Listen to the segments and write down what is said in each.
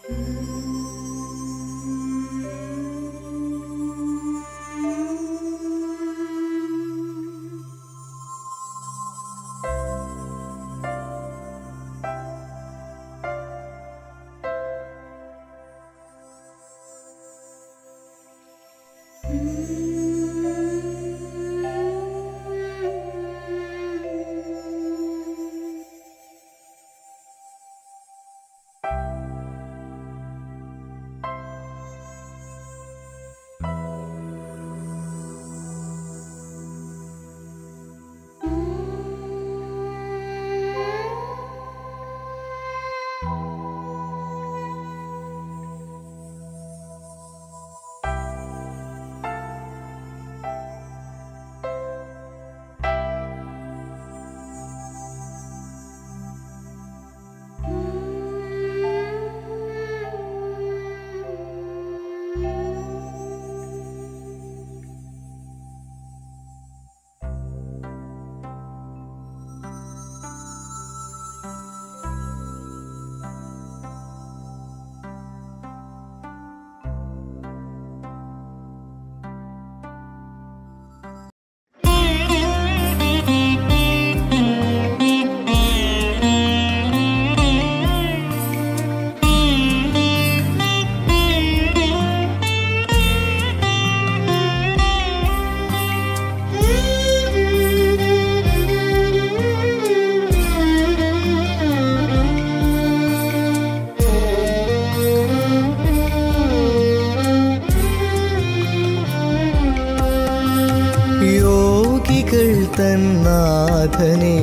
യോഗികൾ തന്നാഥനെ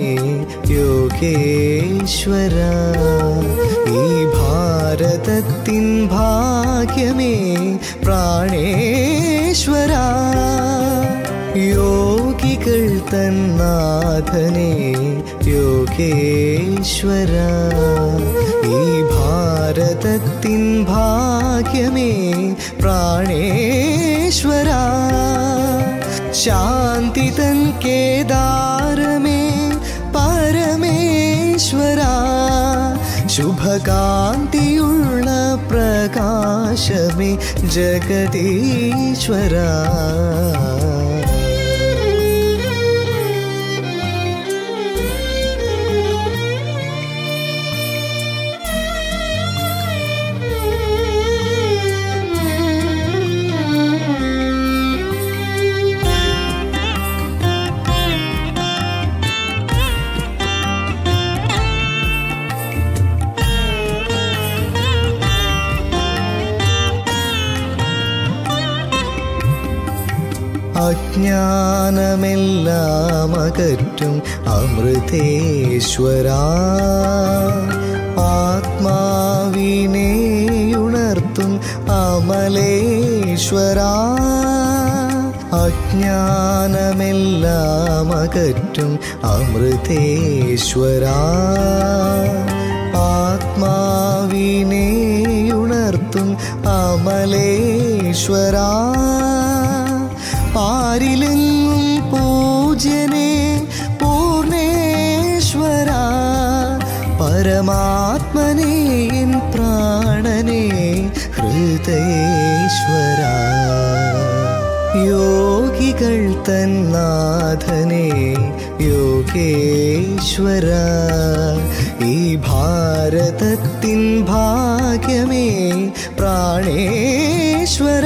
യോഗേശ്വര ഈ ഭാരതത്തിൻ ഭാഗ്യമേ പ്രാണേശ്വര യോഗികൾ തന്നാഥനെ യോഗേശ്വര ഈ ഭാരതത്തിൻ ഭാഗ്യമേ പ്രാണേശ്വര ശാന്തി തൻ കേദാരമേ പരമേശ്വര ശുഭകാന്തിയുള്ള പ്രകാശമേ ജഗദീശ്വര അജ്ഞാനമെല്ലാം അകറ്റും അമൃതേശ്വര ആത്മാവിനെ ഉണർത്തും അമലേശ്വര അജ്ഞാനമെല്ലാം അകറ്റും അമൃതേശ്വര ആത്മാവിനെ ഉണർത്തും അമലേശ്വര പാരിലെങ്ങും പൂജനെ പൂർണേശ്വര പരമാത്മനെ എൻ പ്രാണനെ ഹൃദയേശ്വര യോഗികൾ തന്നാഥനെ യോഗേശ്വര ഈ ഭാരതത്തിൻ ഭാഗ്യമേ പ്രാണേശ്വര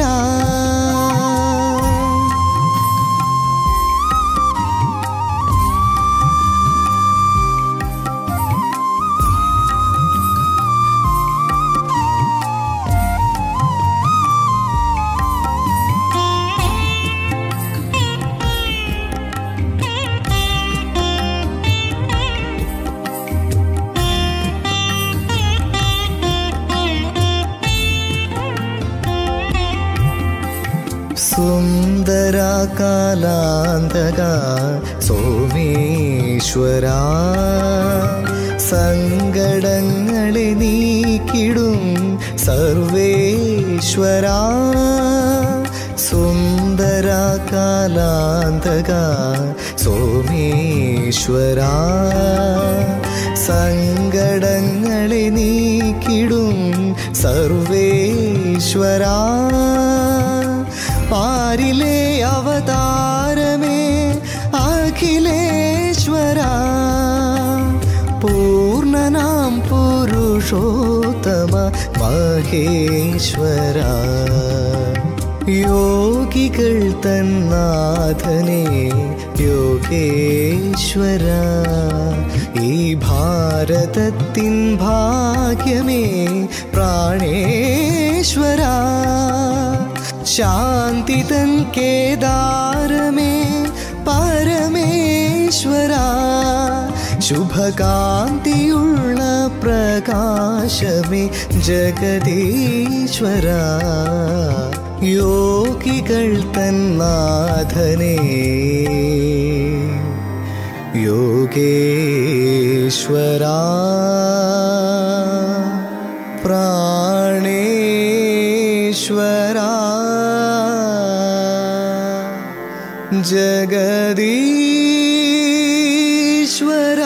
സുന്ദര കാലാന്തക സോമേശ്വര സങ്കടങ്ങളെ നീക്കിടും സർവേശ്വര സുന്ദര കാലാന്തക സോമേശ്വര സങ്കടങ്ങളെ നീക്കിടും സർവേശ്വരാ പാരിലെ അവതാരമേ അഖിലേശ്വരാ പൂർണ്ണനാം പുരുഷോത്തമ മഹേശ്വര യോഗികൾ തന്നാഥനെ യോഗേശ്വര ഈ ഭാരതത്തിൻ ഭാഗ്യമേ പ്രാണേശ്വര ശാന്തി തൻ കേദാരമേ പരമേശ്വര ശുഭകാന്തിയുള്ള പ്രകാശമേ ജഗദീശ്വര യോഗികൾ തന്നാഥനേ യോഗേശ്വര പ്രാണേശ്വര ജഗദീശ്വര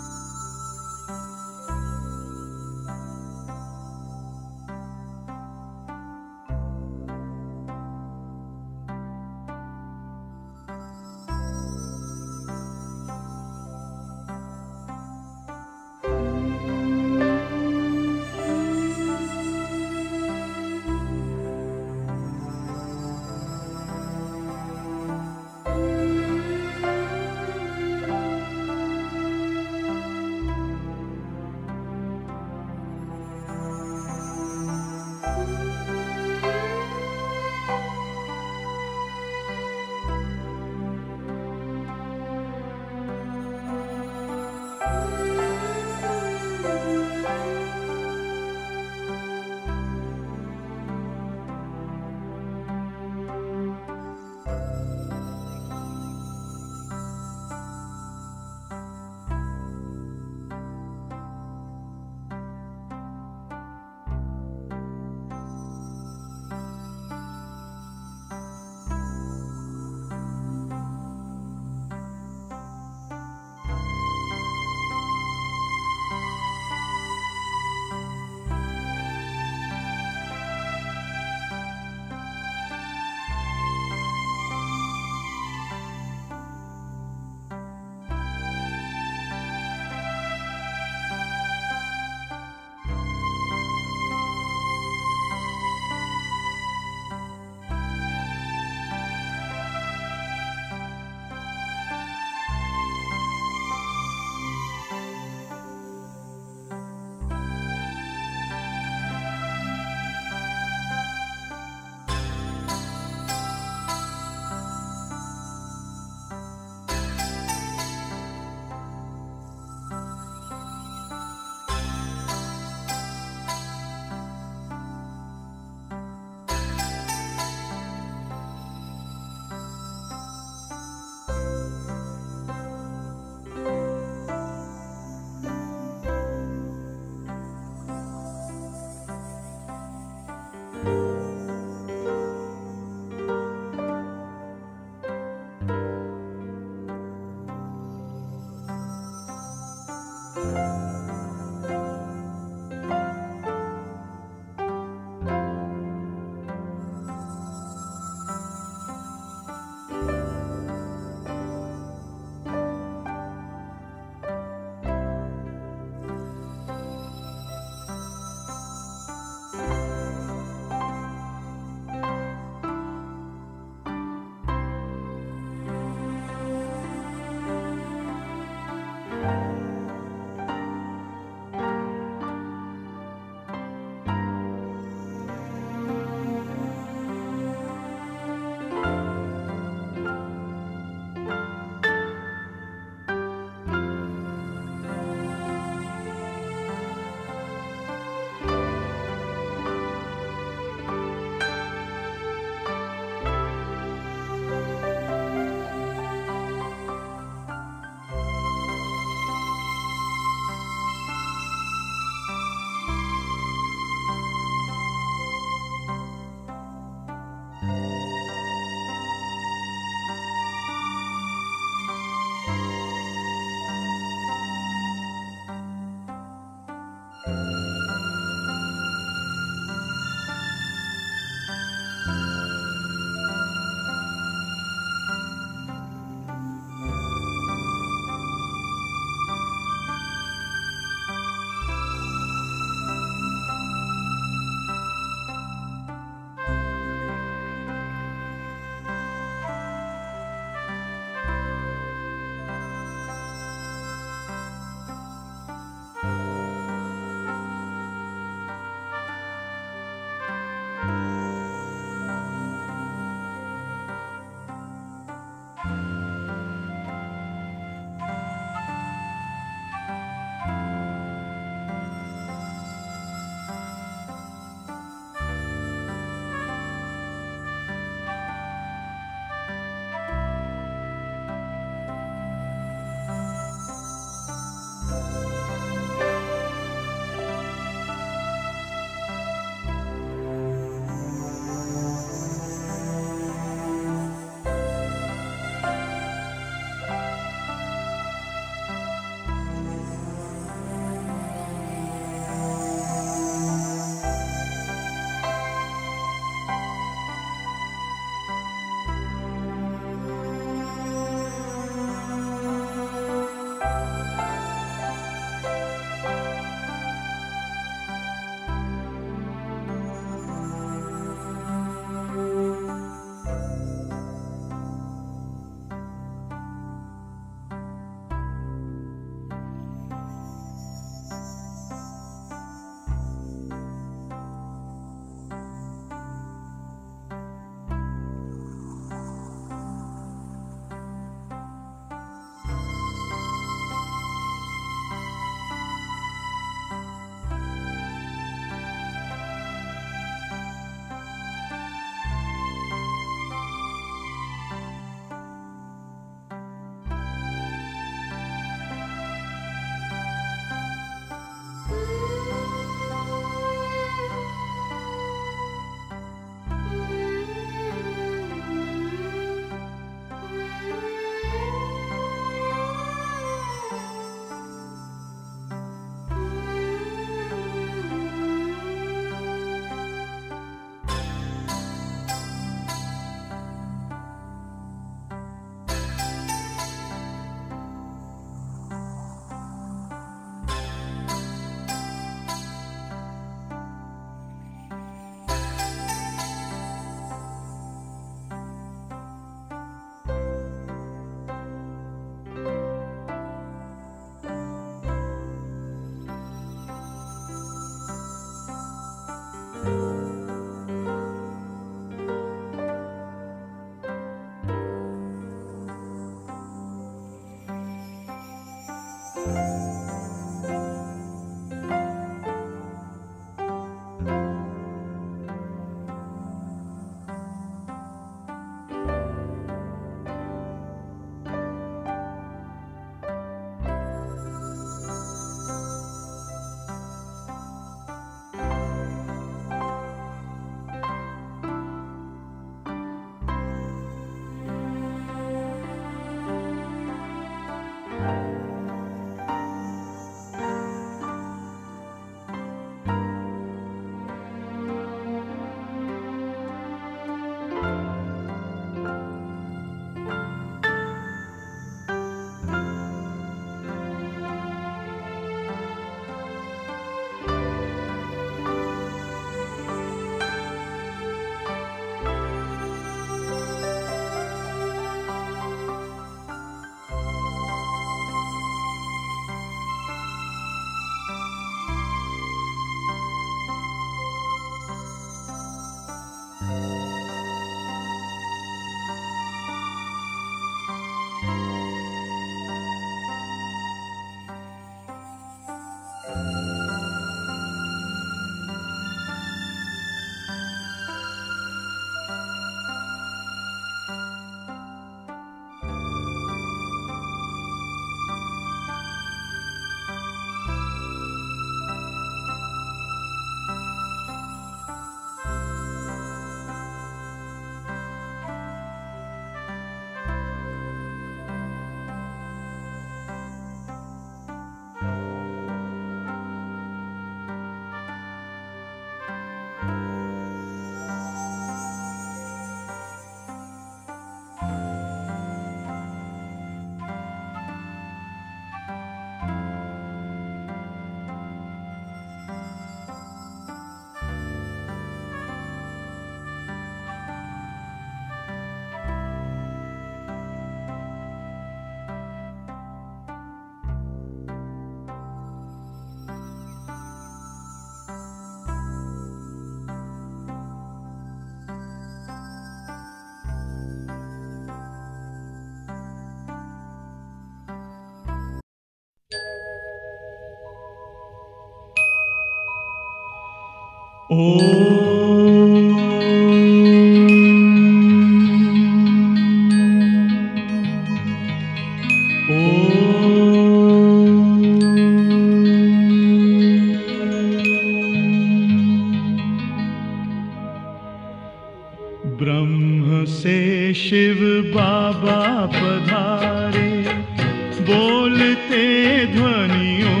ब्रह्म से शिव बाबा पधारे बोलते ध्वनियों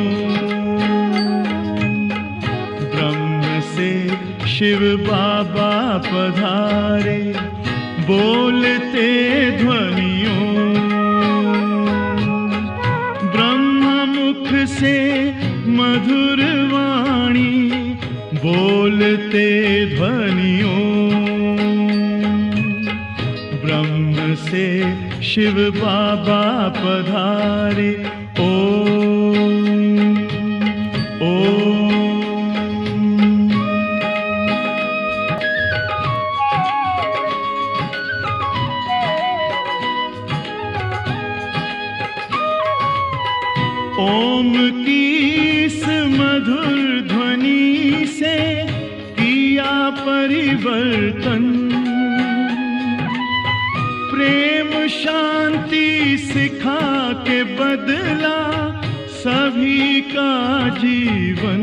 ब्रह्म से शिव बाबा पधारे बोलते ध्वनियों ब्रह्म मुख से मधुर वाणी बोलते ध्वनियों ब्रह्म से शिव बाबा पधारे ओम ओम ओम की इस मधुर ध्वनि से किया परिवर्तन प्रेम शांति सिखा के बदला सभी का जीवन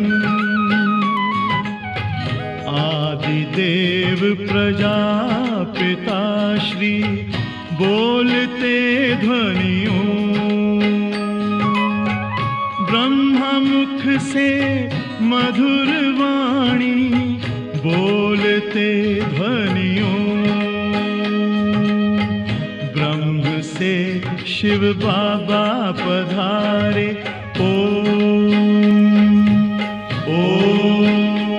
आदि देव प्रजापिता श्री बोलते ध्वनियों ब्रह्म मुख से मधुर वाणी बोलते ध्वनियों ब्रह्म से शिव बाबा पधारे ओम ओम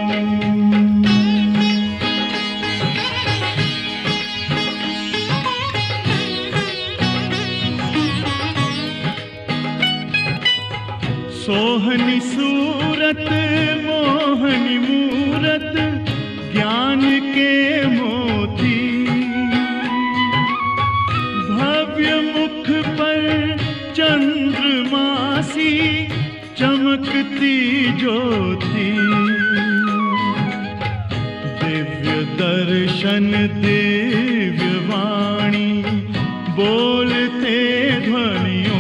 सोहनी सूरत मोहनी मूरत ज्ञान के मोती भव्य मुख पर चंद्रमासी चमकती ज्योति दिव्य दर्शन दिव्य वाणी बोलते ध्वनियों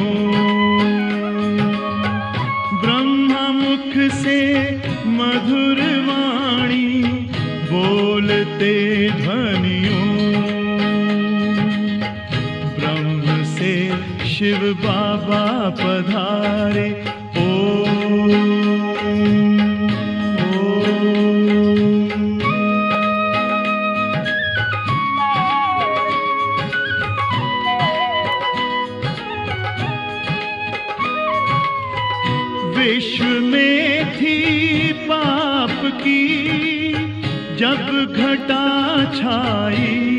ब्रह्म मुख से मधुर वाणी बोलते ध्वनियों ब्रह्म से शिव बाबा पधारे ओम ओम विश्व में थी पाप की जब घटा छाई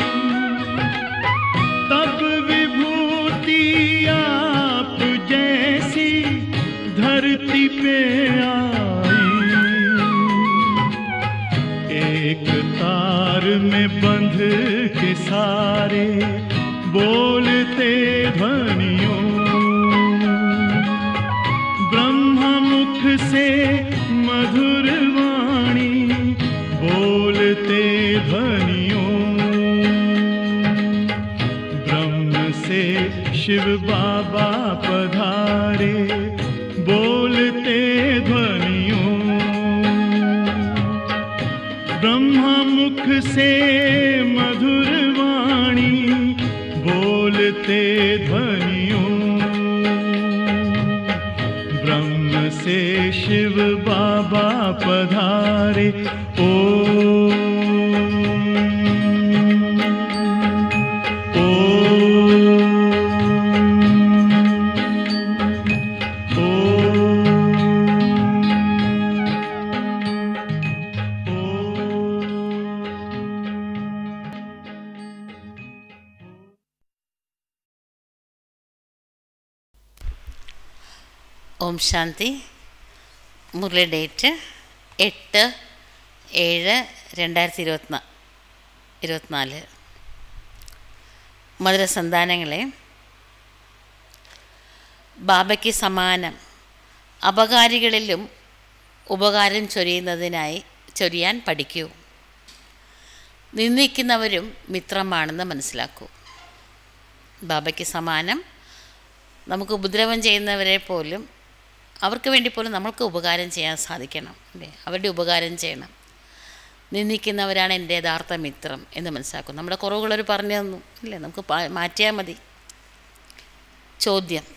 तब विभूति आप जैसी धरती पे आई एक तार में बंध के सारे बोलते ध्वनियों ब्रह्म मुख से मधुर वाणी बोलते ध्वनियों ब्रह्म से शिव बाबा पधारे बोलते ध्वनियों ब्रह्म मुख से मधुर वाणी बोलते ध्वनियों ब्रह्म से शिव बाबा पधारे ओम ഓം ശാന്തി മുരളി ഡേറ്റ് എട്ട് ഏഴ് രണ്ടായിരത്തി ഇരുപത്തിനാ ഇരുപത്തിനാല് മധുരസന്താനങ്ങളെ ബാബയ്ക്ക് സമാനം അപകാരികളിലും ഉപകാരം ചൊരിയുന്നതിനായി ചൊരിയാൻ പഠിക്കൂ നിന്ദിക്കുന്നവരും മിത്രമാണെന്ന് മനസ്സിലാക്കൂ ബാബയ്ക്ക് സമാനം നമുക്ക് ഉപദ്രവം ചെയ്യുന്നവരെ പോലും അവർക്ക് വേണ്ടി പോലും നമ്മൾക്ക് ഉപകാരം ചെയ്യാൻ സാധിക്കണം അല്ലേ അവരുടെ ഉപകാരം ചെയ്യണം നിന്ദിക്കുന്നവരാണ് എൻ്റെ യഥാർത്ഥ മിത്രം എന്ന് മനസ്സിലാക്കും നമ്മുടെ കുറവുകളൊരു പറഞ്ഞു തന്നു അല്ലേ നമുക്ക് പാ- മാറ്റിയാൽ മതി ചോദ്യം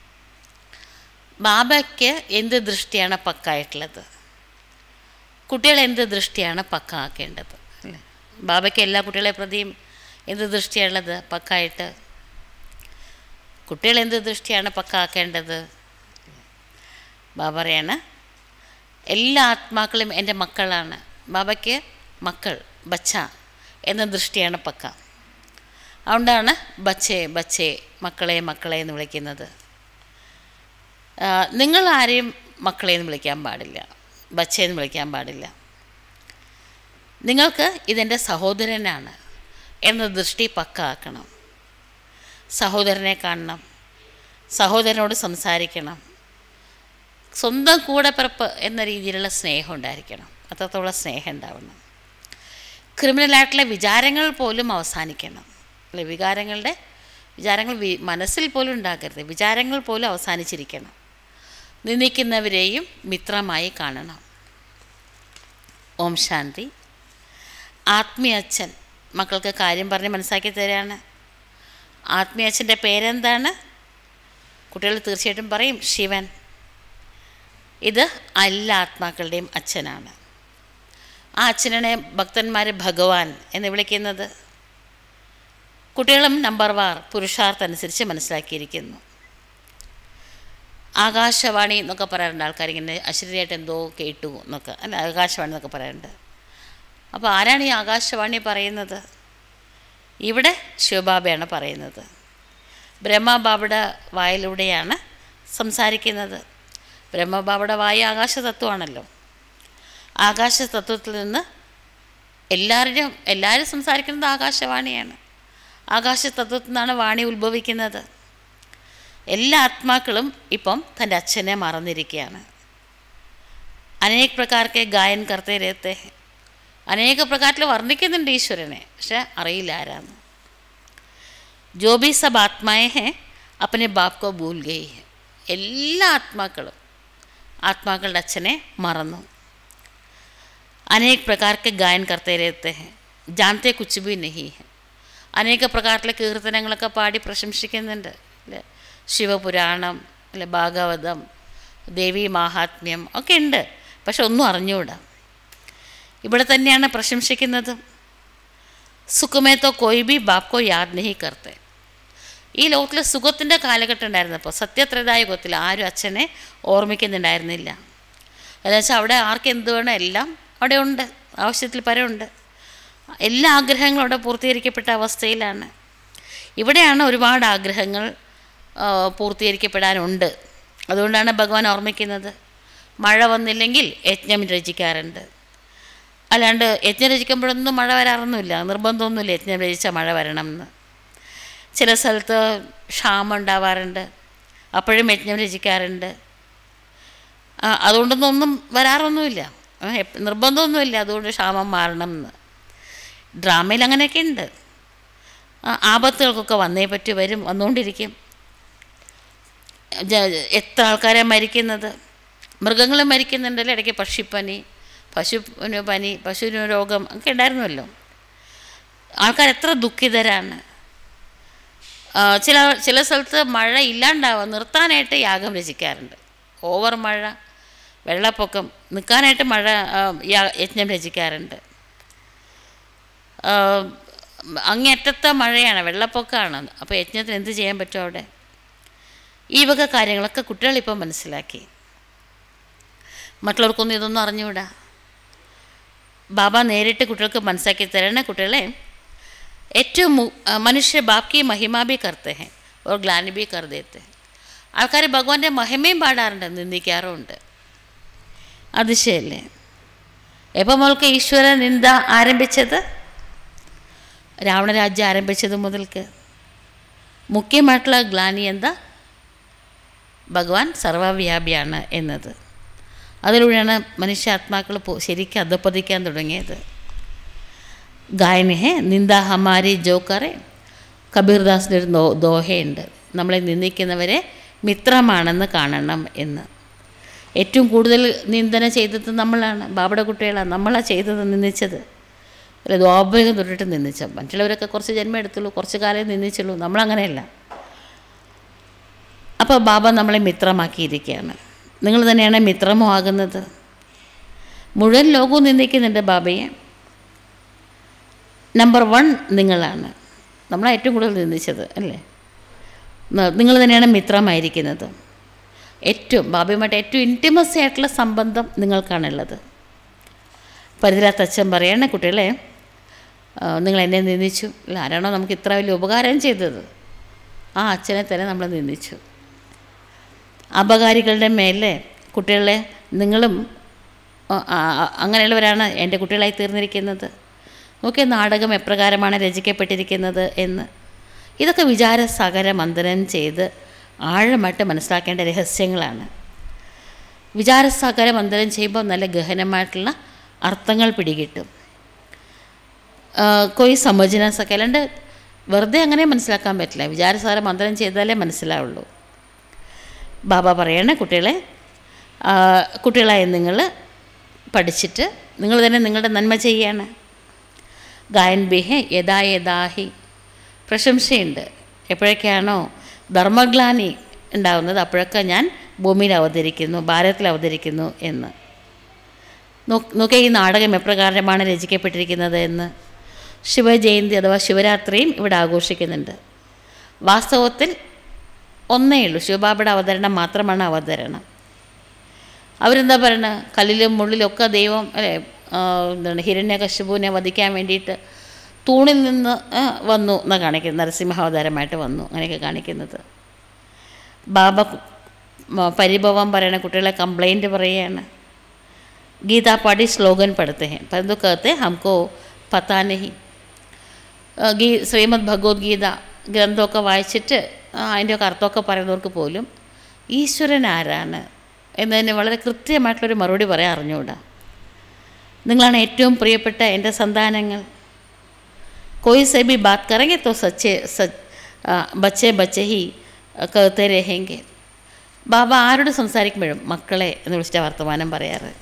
ബാബയ്ക്ക് എന്ത് ദൃഷ്ടിയാണ് പക്കായിട്ടുള്ളത് കുട്ടികൾ എന്ത് ദൃഷ്ടിയാണ് പക്ക ആക്കേണ്ടത് അല്ലേ ബാബയ്ക്ക് എല്ലാ കുട്ടികളെ പ്രതിയും എന്ത് ദൃഷ്ടിയാണുള്ളത് പക്കായിട്ട് കുട്ടികൾ എന്ത് ദൃഷ്ടിയാണ് പക്ക ആക്കേണ്ടത് ബാബ പറയാണ് എല്ലാ ആത്മാക്കളും എൻ്റെ മക്കളാണ് ബാബയ്ക്ക് മക്കൾ ബച്ച എന്ന ദൃഷ്ടിയാണ് പക്ക അതുകൊണ്ടാണ് ബച്ചേ ബച്ചേ മക്കളെ മക്കളെ എന്ന് വിളിക്കുന്നത് ആ, നിങ്ങൾ ആരെയും മക്കളെ എന്ന് വിളിക്കാൻ പാടില്ല ബച്ചേ എന്ന് വിളിക്കാൻ പാടില്ല നിങ്ങൾക്ക് ഇതെൻ്റെ സഹോദരനാണ് എന്ന ദൃഷ്ടി പക്ക ആക്കണം സഹോദരനെ കാണണം സഹോദരനോട് സംസാരിക്കണം സ്വന്തം കൂടെപ്പിറപ്പ് എന്ന രീതിയിലുള്ള സ്നേഹം ഉണ്ടായിരിക്കണം അത്രത്തോളം സ്നേഹം ഉണ്ടാവണം ക്രിമിനലായിട്ടുള്ള വിചാരങ്ങൾ പോലും അവസാനിക്കണം അല്ലെ വികാരങ്ങളുടെ വിചാരങ്ങൾ വി മനസ്സിൽ പോലും ഉണ്ടാകരുത് വിചാരങ്ങൾ പോലും അവസാനിച്ചിരിക്കണം നിന്ദിക്കുന്നവരെയും മിത്രമായി കാണണം ഓം ശാന്തി ആത്മീയ അച്ഛൻ മക്കൾക്ക് കാര്യം പറഞ്ഞ് മനസ്സിലാക്കി തരാണ് ആത്മീയ അച്ഛൻ്റെ പേരെന്താണ് കുട്ടികൾ തീർച്ചയായിട്ടും പറയും ശിവൻ ഇത് എല്ലാ ആത്മാക്കളുടെയും അച്ഛനാണ് ആ അച്ഛനെ ഭക്തന്മാർ ഭഗവാൻ എന്ന് വിളിക്കുന്നത് കുട്ടികളും നമ്പർ വാർ പുരുഷാർത്ഥം അനുസരിച്ച് മനസ്സിലാക്കിയിരിക്കുന്നു ആകാശവാണി എന്നൊക്കെ പറയാറുണ്ട് ആൾക്കാർ ഇങ്ങനെ അശ്വരിയായിട്ട് എന്തോ കേട്ടു എന്നൊക്കെ അല്ല ആകാശവാണി എന്നൊക്കെ പറയാറുണ്ട് അപ്പോൾ ആരാണ് ഈ ആകാശവാണി പറയുന്നത് ഇവിടെ ശിവബാബയാണ് പറയുന്നത് ബ്രഹ്മബാബയുടെ വായിലൂടെയാണ് സംസാരിക്കുന്നത് ബ്രഹ്മബാബയുടെ വായു ആകാശതത്വമാണല്ലോ ആകാശതത്വത്തിൽ നിന്ന് എല്ലാവരും എല്ലാവരും സംസാരിക്കുന്നത് ആകാശവാണിയാണ് ആകാശതത്വത്തിൽ നിന്നാണ് വാണി ഉത്ഭവിക്കുന്നത് എല്ലാ ആത്മാക്കളും ഇപ്പം തൻ്റെ അച്ഛനെ മറന്നിരിക്കുകയാണ് അനേക പ്രകാരത്തെ ഗായൻ കർത്തേ രഹത്തെ അനേക പ്രകാരത്തിൽ വർണ്ണിക്കുന്നുണ്ട് ഈശ്വരനെ പക്ഷെ അറിയില്ല ആരാന്ന് जो भी सब आत्माएं हैं अपने बाप को भूल गई है എല്ലാ ആത്മാക്കളും ആത്മാക്കളുടെ അച്ഛനെ മറന്നു അനേക പ്രകാരക്ക് ഗായൻ കർത്തേ രഹത്തെ ഹെ ജാനത്തെ കുച്ച് ബി നഹി ഹെ അനേക പ്രകാരത്തിലെ കീർത്തനങ്ങളൊക്കെ പാടി പ്രശംസിക്കുന്നുണ്ട് അല്ലേ ശിവപുരാണം അല്ലെ ഭാഗവതം ദേവി മാഹാത്മ്യം ഒക്കെ ഉണ്ട് പക്ഷെ ഒന്നും അറിഞ്ഞുകൂടാ ഇവിടെ തന്നെയാണ് പ്രശംസിക്കുന്നത് സുഖമേത്തോ കോയി ബി ബാപ്കോ യാദ് നഹി കർത്തെ ഈ ലോകത്തിൽ സുഖത്തിൻ്റെ കാലഘട്ടം ഉണ്ടായിരുന്നപ്പോൾ സത്യത്രതായുഗത്തിൽ ആരും അച്ഛനെ ഓർമ്മിക്കുന്നുണ്ടായിരുന്നില്ല എന്നുവെച്ചാൽ അവിടെ ആർക്ക് എന്ത് വേണം എല്ലാം അവിടെ ഉണ്ട് ആവശ്യത്തിൽ പരമുണ്ട് എല്ലാ ആഗ്രഹങ്ങളും അവിടെ പൂർത്തീകരിക്കപ്പെട്ട അവസ്ഥയിലാണ് ഇവിടെയാണ് ഒരുപാട് ആഗ്രഹങ്ങൾ ആ, പൂർത്തീകരിക്കപ്പെടാനുണ്ട് അതുകൊണ്ടാണ് ഭഗവാൻ ഓർമ്മിക്കുന്നത് മഴ വന്നില്ലെങ്കിൽ യജ്ഞം രചിക്കാറുണ്ട് അല്ലാണ്ട് യജ്ഞം രചിക്കുമ്പോഴൊന്നും മഴ വരാറൊന്നുമില്ല നിർബന്ധമൊന്നുമില്ല യജ്ഞം രചിച്ചാൽ മഴ വരണം എന്ന് ചില സ്ഥലത്ത് ക്ഷാമം ഉണ്ടാവാറുണ്ട് അപ്പോഴും യജ്ഞം രചിക്കാറുണ്ട് ആ, അതുകൊണ്ടൊന്നും ഒന്നും വരാറൊന്നുമില്ല ആ, എപ്പ- നിർബന്ധമൊന്നുമില്ല അതുകൊണ്ട് ക്ഷാമം മാറണം എന്ന് ഡ്രാമയിൽ അങ്ങനെയൊക്കെ ഉണ്ട് ആ, ആപത്തുകൾക്കൊക്കെ വന്നേ പറ്റി വരും വന്നുകൊണ്ടിരിക്കും ജ- എത്ര ആൾക്കാരെ മരിക്കുന്നത് മൃഗങ്ങൾ മരിക്കുന്നുണ്ടല്ലോ ഇടയ്ക്ക് പക്ഷിപ്പനി പശുവിന് പനി പശുവിന് രോഗം ഒക്കെ ഉണ്ടായിരുന്നല്ലോ ആൾക്കാർ എത്ര ദുഃഖിതരാണ് ആ, ചില ചില സ്ഥലത്ത് മഴ ഇല്ലാണ്ടാവുക നിർത്താനായിട്ട് യാഗം രചിക്കാറുണ്ട് ഓവർ മഴ വെള്ളപ്പൊക്കം നിൽക്കാനായിട്ട് മഴ ആ, യാ- യജ്ഞം രചിക്കാറുണ്ട് ആ, അങ്ങേറ്റത്തെ മഴയാണ് വെള്ളപ്പൊക്കമാണ് അപ്പോൾ യജ്ഞത്തിന് എന്ത് ചെയ്യാൻ പറ്റും അവിടെ ഈ വക കാര്യങ്ങളൊക്കെ കുട്ടികളിപ്പോൾ മനസ്സിലാക്കി മറ്റുള്ളവർക്കൊന്നും ഇതൊന്നും അറിഞ്ഞുകൂടാ ബാബ നേരിട്ട് കുട്ടികൾക്ക് മനസ്സിലാക്കി തരണേ കുട്ടികളെ ഏറ്റവും മു- ആ, മനുഷ്യ ബാക്കി മഹിമാബി കർത്തേ ഹെ ഓർ ഗ്ലാനി ബി കർ ദേത്തെ ആൾക്കാർ ഭഗവാന്റെ മഹിമയും പാടാറുണ്ട് നിന്ദിക്കാറുമുണ്ട് അതിശയല്ലേ എപ്പോൾ മോൾക്ക് ഈശ്വര നിന്ദ ആരംഭിച്ചത് രാവണരാജ്യം ആരംഭിച്ചത് മുതൽക്ക് മുഖ്യമായിട്ടുള്ള ഗ്ലാനി എന്താ ഭഗവാൻ സർവവ്യാപിയാണ് എന്നത് അതിലൂടെയാണ് മനുഷ്യാത്മാക്കൾ പോ- ശരിക്കും അധപ്പതിക്കാൻ തുടങ്ങിയത് ഗായന ഹേ നിന്ദ ഹമാരി ജോക്കറെ കബീർദാസിൻ്റെ ഒരു ദോ ദോഹയുണ്ട് നമ്മളെ നിന്ദിക്കുന്നവരെ മിത്രമാണെന്ന് കാണണം എന്ന് ഏറ്റവും കൂടുതൽ നിന്ദന ചെയ്തത് നമ്മളാണ് ബാബയുടെ കുട്ടികളാണ് നമ്മളാണ് ചെയ്തത് നിന്ദിച്ചത് അല്ല ദ്വാപകം തൊട്ടിട്ട് നിന്ദിച്ച മറ്റുള്ളവരൊക്കെ കുറച്ച് ജന്മം എടുത്തുള്ളൂ കുറച്ച് കാലം നിന്ദിച്ചുള്ളൂ നമ്മളങ്ങനെയല്ല അപ്പോൾ ബാബ നമ്മളെ മിത്രമാക്കിയിരിക്കുകയാണ് നിങ്ങൾ തന്നെയാണ് മിത്രമോ ആകുന്നത് മുഴുവൻ ലോകവും നിന്ദിക്കുന്നുണ്ട് ബാബയെ നമ്പർ വൺ നിങ്ങളാണ് നമ്മളെ ഏറ്റവും കൂടുതൽ നിന്ദിച്ചത് അല്ലേ ന- നിങ്ങൾ തന്നെയാണ് മിത്രമായിരിക്കുന്നത് ഏറ്റവും ബാബയുമായിട്ട് ഏറ്റവും ഇൻറ്റിമസി ആയിട്ടുള്ള സംബന്ധം നിങ്ങൾക്കാണുള്ളത് പരിധിയില്ലാത്ത അച്ഛൻ പറയണേ കുട്ടികളെ ആ, നിങ്ങൾ എന്നെ നിന്ദിച്ചു അല്ല ആരാണോ നമുക്ക് ഇത്ര വലിയ ഉപകാരം ചെയ്തത് ആ അച്ഛനെ തന്നെ നമ്മൾ നിന്ദിച്ചു അപകാരികളുടെ മേലെ കുട്ടികളെ നിങ്ങളും ആ, ആ, അങ്ങനെയുള്ളവരാണ് എൻ്റെ കുട്ടികളായി തീർന്നിരിക്കുന്നത് നോക്കിയ നാടകം എപ്രകാരമാണ് രചിക്കപ്പെട്ടിരിക്കുന്നത് എന്ന് ഇതൊക്കെ വിചാരസാഗര മന്ഥനം ചെയ്ത് ആഴമായിട്ട് മനസ്സിലാക്കേണ്ട രഹസ്യങ്ങളാണ് വിചാരസാഗര മന്ഥനം ചെയ്യുമ്പോൾ നല്ല ഗഹനമായിട്ടുള്ള അർത്ഥങ്ങൾ പിടികിട്ടും ആ, കൊയ് സമജന സക്കെ അല്ലാണ്ട് വെറുതെ അങ്ങനെ മനസ്സിലാക്കാൻ പറ്റില്ല വിചാരസാര മന്ത്രം ചെയ്താലേ മനസ്സിലാവുള്ളൂ ബാബ പറയണേ കുട്ടികളെ ആ, കുട്ടികളായ നിങ്ങൾ പഠിച്ചിട്ട് നിങ്ങൾ തന്നെ നിങ്ങളുടെ നന്മ ചെയ്യാണ് ഗായൻ ബിഹെ യഥാ യഥാഹി പ്രശംസയുണ്ട് എപ്പോഴൊക്കെയാണോ ധർമ്മഗ്ലാനി ഉണ്ടാകുന്നത് അപ്പോഴൊക്കെ ഞാൻ ഭൂമിയിൽ അവതരിക്കുന്നു ഭാരതത്തിൽ അവതരിക്കുന്നു എന്ന് നോ- നോക്കിയ ഈ നാടകം എപ്രകാരമാണ് രചിക്കപ്പെട്ടിരിക്കുന്നത് എന്ന് ശിവജയന്തി അഥവാ ശിവരാത്രിയും ഇവിടെ ആഘോഷിക്കുന്നുണ്ട് വാസ്തവത്തിൽ ഒന്നേ ഉള്ളൂ ശിവബാബയുടെ അവതരണം മാത്രമാണ് അവതരണം അവരെന്താ പറയുന്നത് കല്ലിലും മുള്ളിലൊക്കെ ദൈവം അല്ലേ ആ, എന്താണ് ഹിരണ്യകശിപുവിനെ വധിക്കാൻ വേണ്ടിയിട്ട് തൂണിൽ നിന്ന് ആ, വന്നു എന്നാണ് കാണിക്കുന്നത് നരസിംഹാവതാരമായിട്ട് വന്നു അങ്ങനെയൊക്കെ കാണിക്കുന്നത് ബാബ കു- മ- പരിഭവം പറയണ കുട്ടികളെ കംപ്ലൈൻറ്റ് പറയുകയാണ് गीता पाठी स्लोगन पढ़ते हैं परंतु कहते हैं हमको पता नहीं ആ, ഗീ ശ്രീമദ് ഭഗവത്ഗീത ഗ്രന്ഥമൊക്കെ വായിച്ചിട്ട് ആ, അതിൻ്റെയൊക്കെ അർത്ഥമൊക്കെ പറയുന്നവർക്ക് പോലും ഈശ്വരൻ ആരാണ് എന്നതിന് വളരെ കൃത്യമായിട്ടുള്ളൊരു മറുപടി പറയാൻ അറിഞ്ഞുകൂടാ നിങ്ങളാണ് ഏറ്റവും പ്രിയപ്പെട്ട എൻ്റെ സന്താനങ്ങൾ कोई से भी बात करेंगे तो सच्चे सच आ, बच्चे बच्चे ही कहते रहेंगे ബാബ ആരോട് സംസാരിക്കുമ്പോഴും മക്കളെ എന്ന് വിളിച്ചിട്ട് വർത്തമാനം പറയാറ്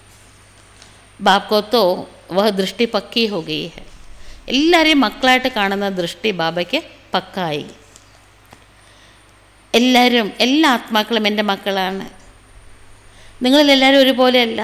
ബാബ്ക്കോ തോ വഹ ദൃഷ്ടി പക്കി ഹോ ഗയി ഹെ എല്ലാവരെയും മക്കളായിട്ട് കാണുന്ന ദൃഷ്ടി ബാബയ്ക്ക് പക്കായി എല്ലാവരും എല്ലാ ആത്മാക്കളും എൻ്റെ മക്കളാണ് നിങ്ങളിലെല്ലാവരും ഒരുപോലെയല്ല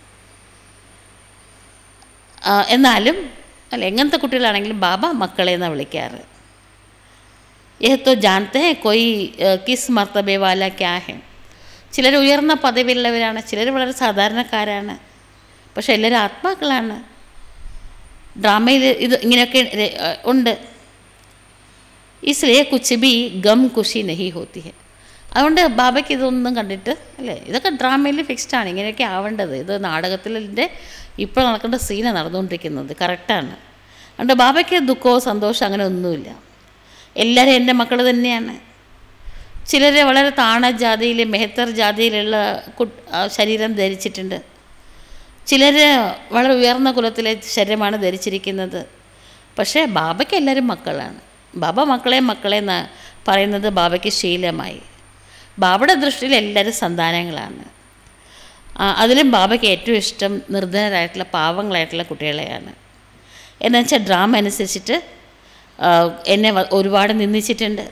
ആ, എന്നാലും അല്ല എങ്ങനത്തെ കുട്ടികളാണെങ്കിലും ബാബ മക്കളെ എന്നാണ് വിളിക്കാറ് യഹ് തോ ജാനത്തെ ഹെ കൊയ് ഏഹ്, കിസ് മർത്തബെ വാല ക്യാ ഹെ ചിലർ ഉയർന്ന പദവിയുള്ളവരാണ് ചിലർ വളരെ സാധാരണക്കാരാണ് പക്ഷെ എല്ലാവരും ആത്മാക്കളാണ് ഡ്രാമയിൽ ഇത് ഇങ്ങനെയൊക്കെ രെ- ഏഹ്, ഉണ്ട് ഇസ്ലിയെ കുച്ച് ബി ഗം ഖുഷി നഹി ഹോത്തി ഹെ അതുകൊണ്ട് ബാബയ്ക്ക് ഇതൊന്നും കണ്ടിട്ട് അല്ലേ ഇതൊക്കെ ഡ്രാമയിൽ ഫിക്സ്ഡ് ആണ് ഇങ്ങനെയൊക്കെ ആവേണ്ടത് ഇത് നാടകത്തിൻ്റെ ഇപ്പോൾ നടക്കേണ്ട സീനാണ് നടന്നുകൊണ്ടിരിക്കുന്നത് കറക്റ്റാണ് അതുകൊണ്ട് ബാബയ്ക്ക് ദുഃഖമോ സന്തോഷമോ അങ്ങനെ ഒന്നുമില്ല എല്ലാവരും എൻ്റെ മക്കൾ തന്നെയാണ് ചിലർ വളരെ താണ ജാതിയിൽ മെഹത്തർ ജാതിയിലുള്ള കു- ആ, ശരീരം ധരിച്ചിട്ടുണ്ട് ചിലർ വളരെ ഉയർന്ന കുലത്തിലെ ശരീരമാണ് ധരിച്ചിരിക്കുന്നത് പക്ഷേ ബാബയ്ക്ക് എല്ലാവരും മക്കളാണ് ബാബ മക്കളെ മക്കളെ എന്ന് പറയുന്നത് ബാബയ്ക്ക് ശീലമായി ബാബയുടെ ദൃഷ്ടിയിൽ എല്ലാവരും സന്താനങ്ങളാണ് ആ, അതിലും ബാബയ്ക്ക് ഏറ്റവും ഇഷ്ടം നിർധനരായിട്ടുള്ള പാവങ്ങളായിട്ടുള്ള കുട്ടികളെയാണ് എന്നുവെച്ചാൽ ഡ്രാമ അനുസരിച്ചിട്ട് ആ, എന്നെ വ- ഒരുപാട് നിന്ദിച്ചിട്ടുണ്ട്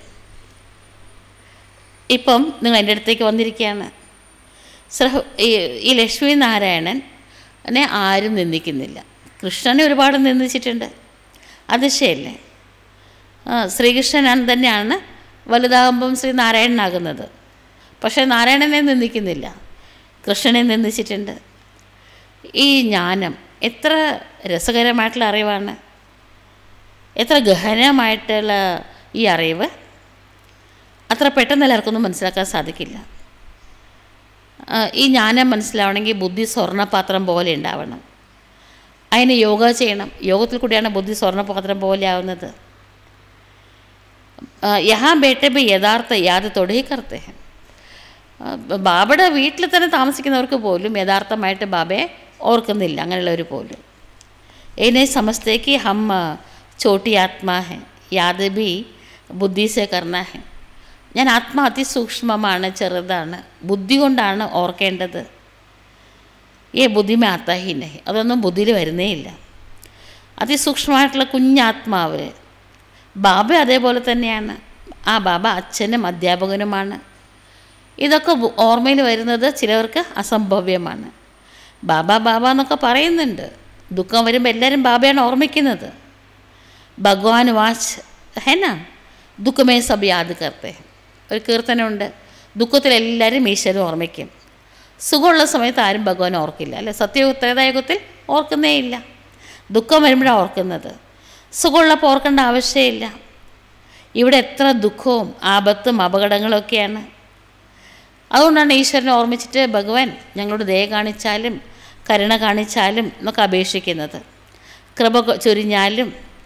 ഇപ്പം നിങ്ങൾ എൻ്റെ അടുത്തേക്ക് വന്നിരിക്കുകയാണ് ശ്രഹ ഈ ഈ ലക്ഷ്മി നാരായണൻ എന്നെ ആരും നിന്ദിക്കുന്നില്ല കൃഷ്ണനെ ഒരുപാട് നിന്ദിച്ചിട്ടുണ്ട് അത് ശരിയല്ലേ ആ, ശ്രീകൃഷ്ണൻ തന്നെയാണ് വലുതാകുമ്പം ശ്രീ നാരായണനാകുന്നത് പക്ഷേ നാരായണനെ നിന്ദിക്കുന്നില്ല കൃഷ്ണനെ നിന്ദിച്ചിട്ടുണ്ട് ഈ ജ്ഞാനം എത്ര രസകരമായിട്ടുള്ള അറിവാണ് എത്ര ഗഹനമായിട്ടുള്ള ഈ അറിവ് അത്ര പെട്ടെന്ന് എല്ലാവർക്കൊന്നും മനസ്സിലാക്കാൻ സാധിക്കില്ല ആ, ഈ ജ്ഞാനം മനസ്സിലാവണമെങ്കിൽ ബുദ്ധി സ്വർണ്ണപാത്രം പോലെ ഉണ്ടാവണം അതിന് യോഗ ചെയ്യണം യോഗത്തിൽ കൂടിയാണ് ബുദ്ധി സ്വർണ്ണപാത്രം പോലെ ആവുന്നത് ആ, യഹാ ബേട്ടെ ബി യഥാർത്ഥ യാദത്തോടെ ही करते हैं ആ, ബാബയുടെ വീട്ടിൽ തന്നെ താമസിക്കുന്നവർക്ക് പോലും യഥാർത്ഥമായിട്ട് ബാബയെ ഓർക്കുന്നില്ല അങ്ങനെയുള്ളവർ പോലും इन्हें समझते कि हम छोटी आत्मा है याद भी ബുദ്ധി സെ കർണ ഹെ ഞാൻ ആത്മാ അതിസൂക്ഷ്മമാണ് ചെറുതാണ് ബുദ്ധി കൊണ്ടാണ് ഓർക്കേണ്ടത് ഏ ബുദ്ധിമേ ആത്താ ഹി നഹി അതൊന്നും ബുദ്ധിയിൽ വരുന്നേ ഇല്ല അതിസൂക്ഷ്മമായിട്ടുള്ള കുഞ്ഞാത്മാവ് ബാബ അതേപോലെ തന്നെയാണ് ആ ബാബ അച്ഛനും അധ്യാപകനുമാണ് ഇതൊക്കെ ബു- ഓർമ്മയിൽ വരുന്നത് ചിലവർക്ക് അസംഭവ്യമാണ് ബാബ ബാബ എന്നൊക്കെ പറയുന്നുണ്ട് ദുഃഖം വരുമ്പോൾ എല്ലാവരും ബാബയാണ് ഓർമ്മിക്കുന്നത് ഭഗവാൻ വാച്ച് ഹെന ദുഃഖമേ സബ് യാദ് കർത്തെ ഒരു കീർത്തനമുണ്ട് ദുഃഖത്തിൽ എല്ലാവരും ഈശ്വരൻ ഓർമ്മിക്കും സുഖമുള്ള സമയത്ത് ആരും ഭഗവാൻ ഓർക്കില്ല അല്ലെ സത്യയുഗ ത്രേതായുഗത്തിൽ ഓർക്കുന്നേ ഇല്ല ദുഃഖം വരുമ്പോഴാണ് ഓർക്കുന്നത് സുഖമുള്ളപ്പോൾ ഓർക്കേണ്ട ആവശ്യമില്ല ഇവിടെ എത്ര ദുഃഖവും ആപത്തും അപകടങ്ങളൊക്കെയാണ് അതുകൊണ്ടാണ് ഈശ്വരനെ ഓർമ്മിച്ചിട്ട് ഭഗവാൻ ഞങ്ങളോട് ദയ കാണിച്ചാലും കരുണ കാണിച്ചാലും എന്നൊക്കെ അപേക്ഷിക്കുന്നത് കൃപ കൊ- ചൊരിഞ്ഞാലും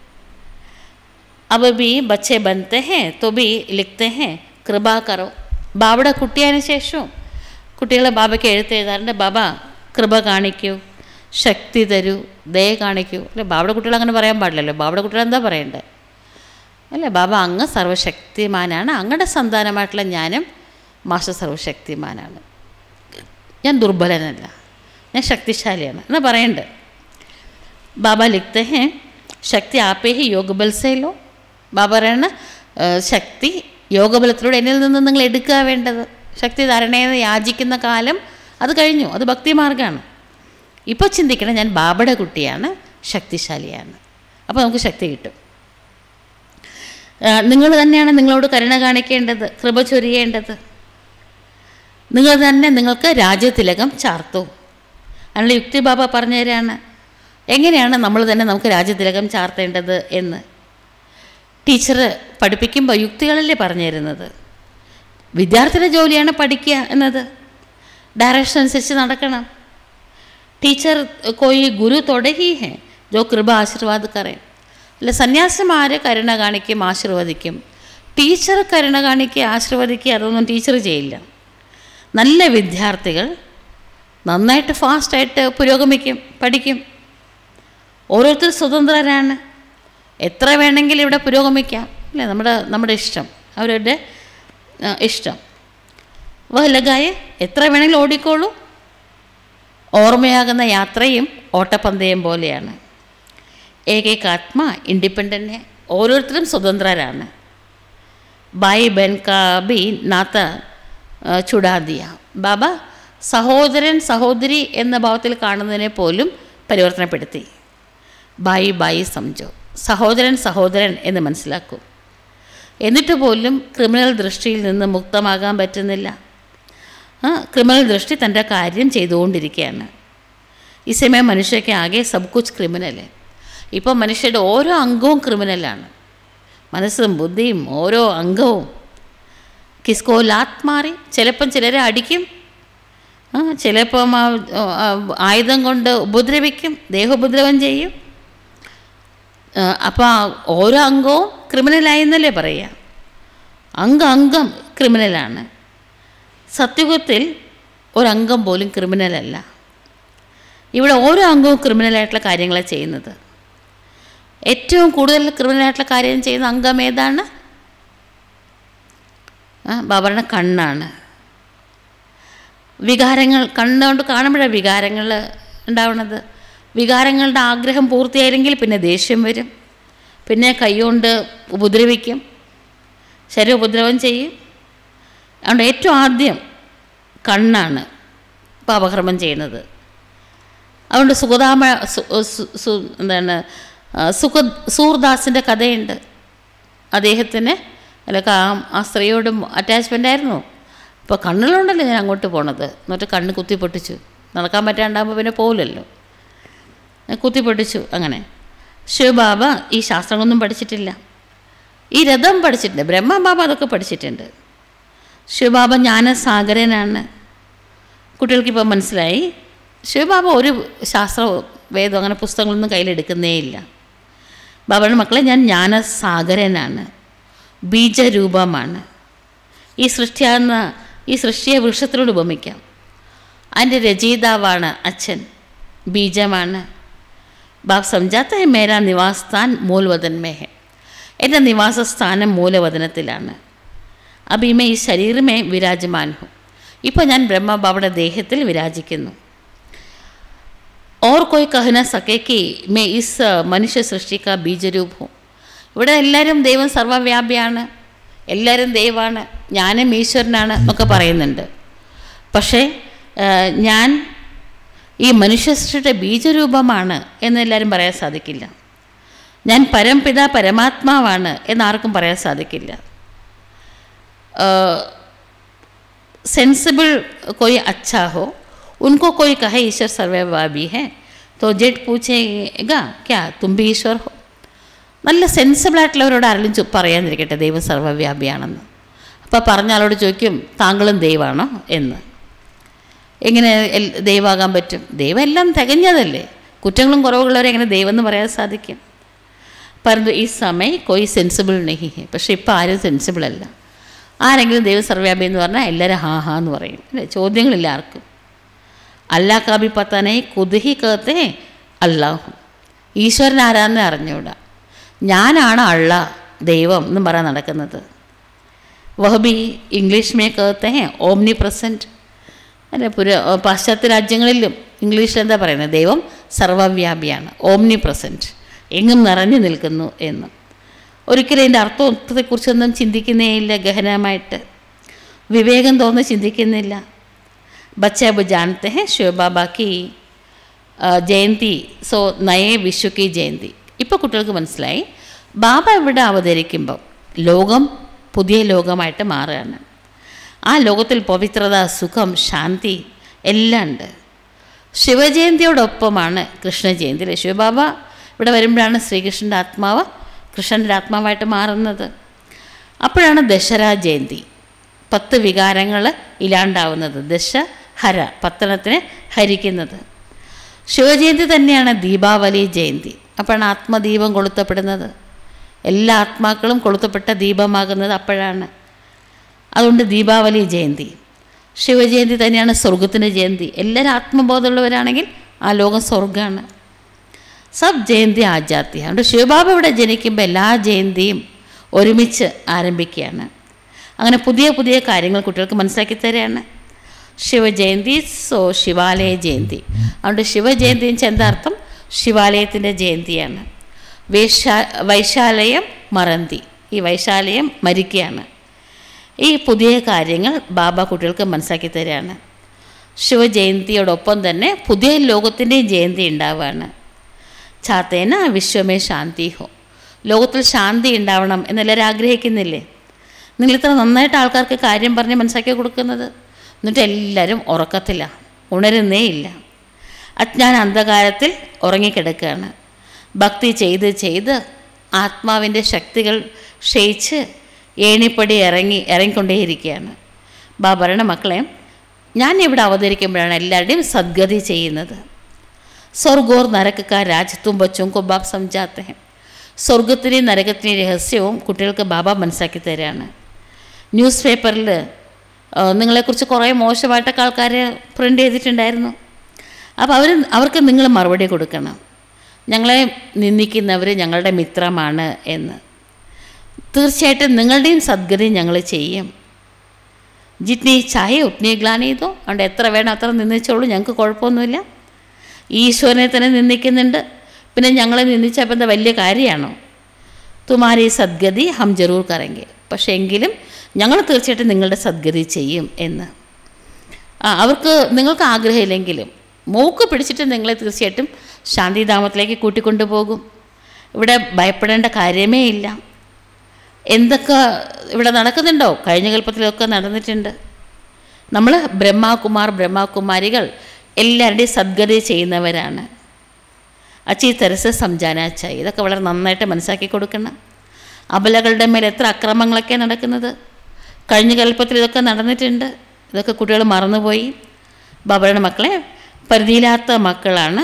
अब भी बच्चे बनते हैं तो भी लिखते हैं കൃപ കറോ ബാബയുടെ കുട്ടിയായതിനു ശേഷവും കുട്ടികളെ ബാബയ്ക്ക് എഴുത്തെഴുതാറുണ്ട് ബാബ കൃപ കാണിക്കൂ ശക്തി തരൂ ദയ കാണിക്കൂ അല്ലെ ബാബയുടെ കുട്ടികൾ അങ്ങനെ പറയാൻ പാടില്ലല്ലോ ബാബയുടെ കുട്ടികൾ എന്താ പറയണ്ടേ അല്ലേ ബാബ അങ്ങ് സർവശക്തിമാനാണ് അങ്ങയുടെ സന്താനമായിട്ടുള്ള ഞാനും മാഷ സർവശക്തിമാനാണ് ഞാൻ ദുർബലനല്ല ഞാൻ ശക്തിശാലിയാണ് എന്ന് പറയണ്ട് ബാബ ലിഖ്ते हैं ശക്തി ആപ്പേ ഹി യോഗബൽ സേ ലോ ബാബ പറയണ ഏഹ്, ശക്തി യോഗബലത്തിലൂടെ എന്നിൽ നിന്ന് നിങ്ങൾ എടുക്കുക വേണ്ടത് ശക്തി ധാരണയെന്ന് യാചിക്കുന്ന കാലം അത് കഴിഞ്ഞു അത് ഭക്തിമാർഗമാണ് ഇപ്പോൾ ചിന്തിക്കണം ഞാൻ ബാബയുടെ കുട്ടിയാണ് ശക്തിശാലിയാണ് അപ്പോൾ നമുക്ക് ശക്തി കിട്ടും നിങ്ങൾ തന്നെയാണ് നിങ്ങളോട് കരുണ കാണിക്കേണ്ടത് കൃപ ചൊരിയേണ്ടത് നിങ്ങൾ തന്നെ നിങ്ങൾക്ക് രാജ്യതിലകം ചാർത്തു അതിനുള്ള യുക്തി ബാബ പറഞ്ഞു തരാണ് എങ്ങനെയാണ് നമ്മൾ തന്നെ നമുക്ക് രാജ്യതിലകം ചാർത്തേണ്ടത് എന്ന് ടീച്ചർ പഠിപ്പിക്കുമ്പോൾ യുക്തികളല്ലേ പറഞ്ഞു തരുന്നത് വിദ്യാർത്ഥിയുടെ ജോലിയാണ് പഠിക്കുക എന്നത് ഡയറക്ഷൻ അനുസരിച്ച് നടക്കണം ടീച്ചർ കോയി ഗുരു തൊടഹി ഹെ ജോ കൃപ ആശീർവാദ് കറേ അല്ല സന്യാസിമാർ കരുണ കാണിക്കും ആശീർവദിക്കും ടീച്ചർ കരുണ കാണിക്കുക ആശീർവദിക്കുക അതൊന്നും ടീച്ചർ ചെയ്യില്ല നല്ല വിദ്യാർത്ഥികൾ നന്നായിട്ട് ഫാസ്റ്റായിട്ട് പുരോഗമിക്കും പഠിക്കും ഓരോരുത്തർ സ്വതന്ത്രരാണ് എത്ര വേണമെങ്കിലും ഇവിടെ പുരോഗമിക്കാം അല്ലേ നമ്മുടെ നമ്മുടെ ഇഷ്ടം അവരുടെ ആ, ഇഷ്ടം വഹലകായ എത്ര വേണമെങ്കിലും ഓടിക്കോളൂ ഓർമ്മയാകുന്ന യാത്രയും ഓട്ടപ്പന്തയം പോലെയാണ് ഏകൈക ആത്മ ഇൻഡിപെൻഡൻ്റ് ഓരോരുത്തരും സ്വതന്ത്രരാണ് ബായ് ബൻ കാ ബി നാത്ത ആ, ചുടാദിയ ബാബ സഹോദരൻ സഹോദരി എന്ന ഭാവത്തിൽ കാണുന്നതിനെ പോലും പരിവർത്തനപ്പെടുത്തി ബായി ബായി സംജോ സഹോദരൻ സഹോദരൻ എന്ന് മനസ്സിലാക്കൂ എന്നിട്ട് പോലും ക്രിമിനൽ ദൃഷ്ടിയിൽ നിന്ന് മുക്തമാകാൻ പറ്റുന്നില്ല ആ ക്രിമിനൽ ദൃഷ്ടി തൻ്റെ കാര്യം ചെയ്തുകൊണ്ടിരിക്കുകയാണ് ഈ സമയം മനുഷ്യർക്ക് ആകെ സബ് കുച്ച് ക്രിമിനൽ ഇപ്പോൾ മനുഷ്യരുടെ ഓരോ അംഗവും ക്രിമിനലാണ് മനസ്സും ബുദ്ധിയും ഓരോ അംഗവും കിസ്കോ ലാത്ത് മാറി ചിലപ്പം ചിലരെ അടിക്കും ആ ചിലപ്പം ആ, ആ, ആയുധം കൊണ്ട് ഉപദ്രവിക്കും ദേഹോപദ്രവം ചെയ്യും അപ്പോൾ ഓരോ അംഗവും ക്രിമിനലായി എന്നല്ലേ പറയുക അംഗ അംഗം ക്രിമിനലാണ് സത്യയുഗത്തിൽ ഒരംഗം പോലും ക്രിമിനലല്ല ഇവിടെ ഓരോ അംഗവും ക്രിമിനലായിട്ടുള്ള കാര്യങ്ങളാണ് ചെയ്യുന്നത് ഏറ്റവും കൂടുതൽ ക്രിമിനലായിട്ടുള്ള കാര്യം ചെയ്യുന്ന അംഗം ഏതാണ് ആ ബാബറിൻ്റെ കണ്ണാണ് വികാരങ്ങൾ കണ്ണുകൊണ്ട് കാണുമ്പോഴാണ് വികാരങ്ങൾ ഉണ്ടാവുന്നത് വികാരങ്ങളുടെ ആഗ്രഹം പൂർത്തിയായില്ലെങ്കിൽ പിന്നെ ദേഷ്യം വരും പിന്നെ കൈകൊണ്ട് ഉപദ്രവിക്കും ശരീരം ഉപദ്രവം ചെയ്യും അതുകൊണ്ട് ഏറ്റവും ആദ്യം കണ്ണാണ് പാപകർമ്മം ചെയ്യുന്നത് അതുകൊണ്ട് സുഗതാമ സു- സു- സു- എന്താണ് ആ, സുഖ സൂർദാസിൻ്റെ കഥയുണ്ട് അദ്ദേഹത്തിന് അല്ല കാ- ആ സ്ത്രീയോടും അറ്റാച്ച്മെൻ്റ് ആയിരുന്നു അപ്പോൾ കണ്ണിലുണ്ടല്ലോ ഞാൻ അങ്ങോട്ട് പോണത് എന്നിട്ട് കണ്ണ് കുത്തി പൊട്ടിച്ചു നടക്കാൻ പറ്റാണ്ടാകുമ്പോൾ പിന്നെ പോകില്ലല്ലോ കുത്തി പൊട്ടിച്ചു അങ്ങനെ ശിവബാബ ഈ ശാസ്ത്രങ്ങളൊന്നും പഠിച്ചിട്ടില്ല ഈ രഥം പഠിച്ചിട്ടുണ്ട് ബ്രഹ്മബാബ അതൊക്കെ പഠിച്ചിട്ടുണ്ട് ശിവബാബ ജ്ഞാനസാഗരനാണ് കുട്ടികൾക്കിപ്പോൾ മനസ്സിലായി ശിവബാബ ഒരു ശാസ്ത്ര വേദം അങ്ങനെ പുസ്തകങ്ങളൊന്നും കയ്യിലെടുക്കുന്നേ ഇല്ല ബാബയുടെ മക്കളെ ഞാൻ ജ്ഞാനസാഗരനാണ് ബീജരൂപമാണ് ഈ സൃഷ്ടിയാകുന്ന ഈ സൃഷ്ടിയെ വൃക്ഷത്തിനോട് ഉപമിക്കാം അതിൻ്റെ രചയിതാവാണ് അച്ഛൻ ബീജമാണ് ബാബ് സംജാത്ത ഹെ മേരാ നിവാസ് സ്ഥാൻ മൂലവതൻ മേ ഹെ എൻ്റെ നിവാസസ്ഥാനം മൂലവതനത്തിലാണ് അഭിമേ ഈ ശരീരമേ വിരാജമാൻ ഹും ഇപ്പോൾ ഞാൻ ബ്രഹ്മബാബയുടെ ദേഹത്തിൽ വിരാജിക്കുന്നു ഓർ കോയി കഹന സക്കെ കി മേ ഇസ് മനുഷ്യ സൃഷ്ടിക്ക ബീജരൂപ് ഹും ഇവിടെ എല്ലാവരും ദൈവം സർവ്വവ്യാപിയാണ് എല്ലാവരും ദൈവമാണ് ഞാനും ഈശ്വരനാണ് എന്നൊക്കെ പറയുന്നുണ്ട് പക്ഷേ ആ, ഞാൻ ഈ മനുഷ്യ സൃഷ്ടിയുടെ ബീജരൂപമാണ് എന്ന് എല്ലാവരും പറയാൻ സാധിക്കില്ല ഞാൻ പരംപിത പരമാത്മാവാണ് എന്നാർക്കും പറയാൻ സാധിക്കില്ല सेंसिबल कोई अच्छा हो उनको कोई कहे ईश्वर सर्वव्यापी है तो जेठ पूछेगा क्या तुम भी ഈശ്വർ ഹോ നല്ല സെൻസിബിൾ ആയിട്ടുള്ളവരോട് ആരെങ്കിലും ചു പറയാതിരിക്കട്ടെ ദൈവം സർവ്വവ്യാപിയാണെന്ന് അപ്പോൾ പറഞ്ഞ ആളോട് ചോദിക്കും താങ്കളും ദൈവമാണോ എന്ന് എങ്ങനെ എൽ- ദൈവമാകാൻ പറ്റും ദൈവം എല്ലാം തികഞ്ഞതല്ലേ കുറ്റങ്ങളും കുറവുള്ളവരെ എങ്ങനെ ദൈവം എന്ന് പറയാൻ സാധിക്കും പരന്തു ഈ സമയം കൊയ് സെൻസിബിൾ നെഹി ഹെ പക്ഷെ ഇപ്പോൾ ആരും സെൻസിബിൾ അല്ല ആരെങ്കിലും ദൈവം സർവ്യാപി എന്ന് പറഞ്ഞാൽ എല്ലാവരും ഹാ ഹാ എന്ന് പറയും അല്ലേ ചോദ്യങ്ങളില്ല ആർക്കും അല്ലാ കാബി പത്താനെ കുതുഹി കേത്തെ അല്ലാഹു ഈശ്വരൻ ആരാന്ന് അറിഞ്ഞൂടാ ഞാനാണ് അള്ള ദൈവം എന്നും പറയാൻ നടക്കുന്നത് വഹബി ഇംഗ്ലീഷ് മേ കേത്തെ ഓംനി പ്രസൻറ്റ് അല്ലെ പുര പാശ്ചാത്യ രാജ്യങ്ങളിലും ഇംഗ്ലീഷിൽ എന്താ പറയുന്നത് ദൈവം സർവവ്യാപിയാണ് ഓംനി പ്രസൻറ്റ് എങ്ങും നിറഞ്ഞു നിൽക്കുന്നു എന്ന് ഒരിക്കലും അതിൻ്റെ അർത്ഥത്തെക്കുറിച്ചൊന്നും ചിന്തിക്കുന്നേയില്ല ഗഹനമായിട്ട് വിവേകം തോന്നി ചിന്തിക്കുന്നില്ല ബच्चे अब जानते हैं शिव बाबा की ആ, ജയന്തി സോ നയേ വിശ്വ കി ജയന്തി ഇപ്പോൾ കുട്ടികൾക്ക് മനസ്സിലായി ബാബ ഇവിടെ അവതരിക്കുമ്പോൾ ലോകം പുതിയ ലോകമായിട്ട് മാറുകയാണ് ആ ലോകത്തിൽ പവിത്രത സുഖം ശാന്തി എല്ലാം ഉണ്ട് ശിവജയന്തിയോടൊപ്പമാണ് കൃഷ്ണജയന്തി അല്ലേ ശിവബാബ ഇവിടെ വരുമ്പോഴാണ് ശ്രീകൃഷ്ണൻ്റെ ആത്മാവ് കൃഷ്ണൻ്റെ ആത്മാവായിട്ട് മാറുന്നത് അപ്പോഴാണ് ദശരാ ജയന്തി പത്ത് വികാരങ്ങൾ ഇല്ലാണ്ടാവുന്നത് ദശഹര പത്തനത്തിനെ ഹരിക്കുന്നത് ശിവജയന്തി തന്നെയാണ് ദീപാവലി ജയന്തി അപ്പോഴാണ് ആത്മദീപം കൊളുത്തപ്പെടുന്നത് എല്ലാ ആത്മാക്കളും കൊളുത്തപ്പെട്ട ദീപമാകുന്നത് അപ്പോഴാണ് അതുകൊണ്ട് ദീപാവലി ജയന്തി ശിവജയന്തി തന്നെയാണ് സ്വർഗത്തിൻ്റെ ജയന്തി എല്ലാവരും ആത്മബോധമുള്ളവരാണെങ്കിൽ ആ ലോകം സ്വർഗമാണ് സബ് ജയന്തി ആജാത്തി അതുകൊണ്ട് ശിവബാബ ഇവിടെ ജനിക്കുമ്പോൾ എല്ലാ ജയന്തിയും ഒരുമിച്ച് ആരംഭിക്കുകയാണ് അങ്ങനെ പുതിയ പുതിയ കാര്യങ്ങൾ കുട്ടികൾക്ക് മനസ്സിലാക്കി തരികയാണ് ശിവജയന്തി സോ ശിവാലയ ജയന്തി അതുകൊണ്ട് ശിവജയന്തി എന്ന് വെച്ചാൽ എന്താ അർത്ഥം ശിവാലയത്തിൻ്റെ ജയന്തിയാണ് വേശാ വൈശാലയം മറന്തി ഈ വൈശാലയം മരിക്കുകയാണ് ഈ പുതിയ കാര്യങ്ങൾ ബാബ കുട്ടികൾക്ക് മനസ്സിലാക്കി തരികയാണ് ശിവജയന്തിയോടൊപ്പം തന്നെ പുതിയ ലോകത്തിൻ്റെയും ജയന്തി ഉണ്ടാവുകയാണ് ചാത്തേന വിശ്വമേ ശാന്തി ഹോ ലോകത്തിൽ ശാന്തി ഉണ്ടാവണം എന്നെല്ലാവരും ആഗ്രഹിക്കുന്നില്ലേ നിങ്ങൾ ഇത്ര നന്നായിട്ട് ആൾക്കാർക്ക് കാര്യം പറഞ്ഞ് മനസ്സിലാക്കി കൊടുക്കുന്നത് എന്നിട്ട് എല്ലാവരും ഉറക്കത്തില്ല ഉണരുന്നേ ഇല്ല അജ്ഞാന അന്ധകാരത്തിൽ ഉറങ്ങിക്കിടക്കുകയാണ് ഭക്തി ചെയ്ത് ചെയ്ത് ആത്മാവിൻ്റെ ശക്തികൾ ക്ഷയിച്ച് ഏണിപ്പടി ഇറങ്ങി ഇറങ്ങിക്കൊണ്ടേയിരിക്കുകയാണ് ബാബരുടെ മക്കളെ ഞാൻ ഇവിടെ അവതരിക്കുമ്പോഴാണ് എല്ലാവരുടെയും സദ്ഗതി ചെയ്യുന്നത് സ്വർഗോർ നരകക്ക രാജ്യത്തും ബച്ചും को ബാബ് സംജാത്തെ हैं സ്വർഗത്തിനെയും നരകത്തിനെയും രഹസ്യവും കുട്ടികൾക്ക് ബാബ മനസ്സിലാക്കി തരാണ് ന്യൂസ് പേപ്പറിൽ നിങ്ങളെക്കുറിച്ച് കുറേ മോശമായിട്ടൊക്കെ ആൾക്കാർ പ്രിൻ്റ് ചെയ്തിട്ടുണ്ടായിരുന്നു അപ്പോൾ അവർ അവർക്ക് നിങ്ങൾ മറുപടി കൊടുക്കണം ഞങ്ങളെ നിന്ദിക്കുന്നവർ ഞങ്ങളുടെ മിത്രമാണ് എന്ന് തീർച്ചയായിട്ടും നിങ്ങളുടെയും സദ്ഗതി ഞങ്ങൾ ചെയ്യും ജിത്നി ചായ ഉത്നി ഗ്ലാനി ചെയ്തോ അതുകൊണ്ട് എത്ര വേണം അത്ര നിന്ദിച്ചോളൂ ഞങ്ങൾക്ക് കുഴപ്പമൊന്നുമില്ല ഈശ്വരനെ തന്നെ നിന്ദിക്കുന്നുണ്ട് പിന്നെ ഞങ്ങളെ നിന്ദിച്ചപ്പോൾ എന്താ വലിയ കാര്യമാണോ തുമാരി സദ്ഗതി ഹം ജറൂർ കറങ്ങി പക്ഷേ എങ്കിലും ഞങ്ങൾ തീർച്ചയായിട്ടും നിങ്ങളുടെ സദ്ഗതി ചെയ്യും എന്ന് ആ, അവർക്ക് നിങ്ങൾക്ക് ആഗ്രഹമില്ലെങ്കിലും മൂക്ക് പിടിച്ചിട്ട് നിങ്ങളെ തീർച്ചയായിട്ടും ശാന്തിധാമത്തിലേക്ക് കൂട്ടിക്കൊണ്ടുപോകും ഇവിടെ ഭയപ്പെടേണ്ട കാര്യമേ ഇല്ല എന്തൊക്കെ ഇവിടെ നടക്കുന്നുണ്ടോ കഴിഞ്ഞ കൽപ്പത്തിലൊക്കെ നടന്നിട്ടുണ്ട് നമ്മൾ ബ്രഹ്മകുമാർ ബ്രഹ്മകുമാരികൾ എല്ലാവരുടെയും സദ്ഗതി ചെയ്യുന്നവരാണ് അച്ചി തെരസ് സംജാനാച്ചായി ഇതൊക്കെ വളരെ നന്നായിട്ട് മനസ്സിലാക്കി കൊടുക്കണം അബലകളുടെ മേൽ എത്ര അക്രമങ്ങളൊക്കെ നടക്കുന്നത് കഴിഞ്ഞ കൽപ്പത്തിൽ ഇതൊക്കെ നടന്നിട്ടുണ്ട് ഇതൊക്കെ കുട്ടികൾ മറന്നുപോയി ബാബയുടെ മക്കളെ പരിധിയില്ലാത്ത മക്കളാണ്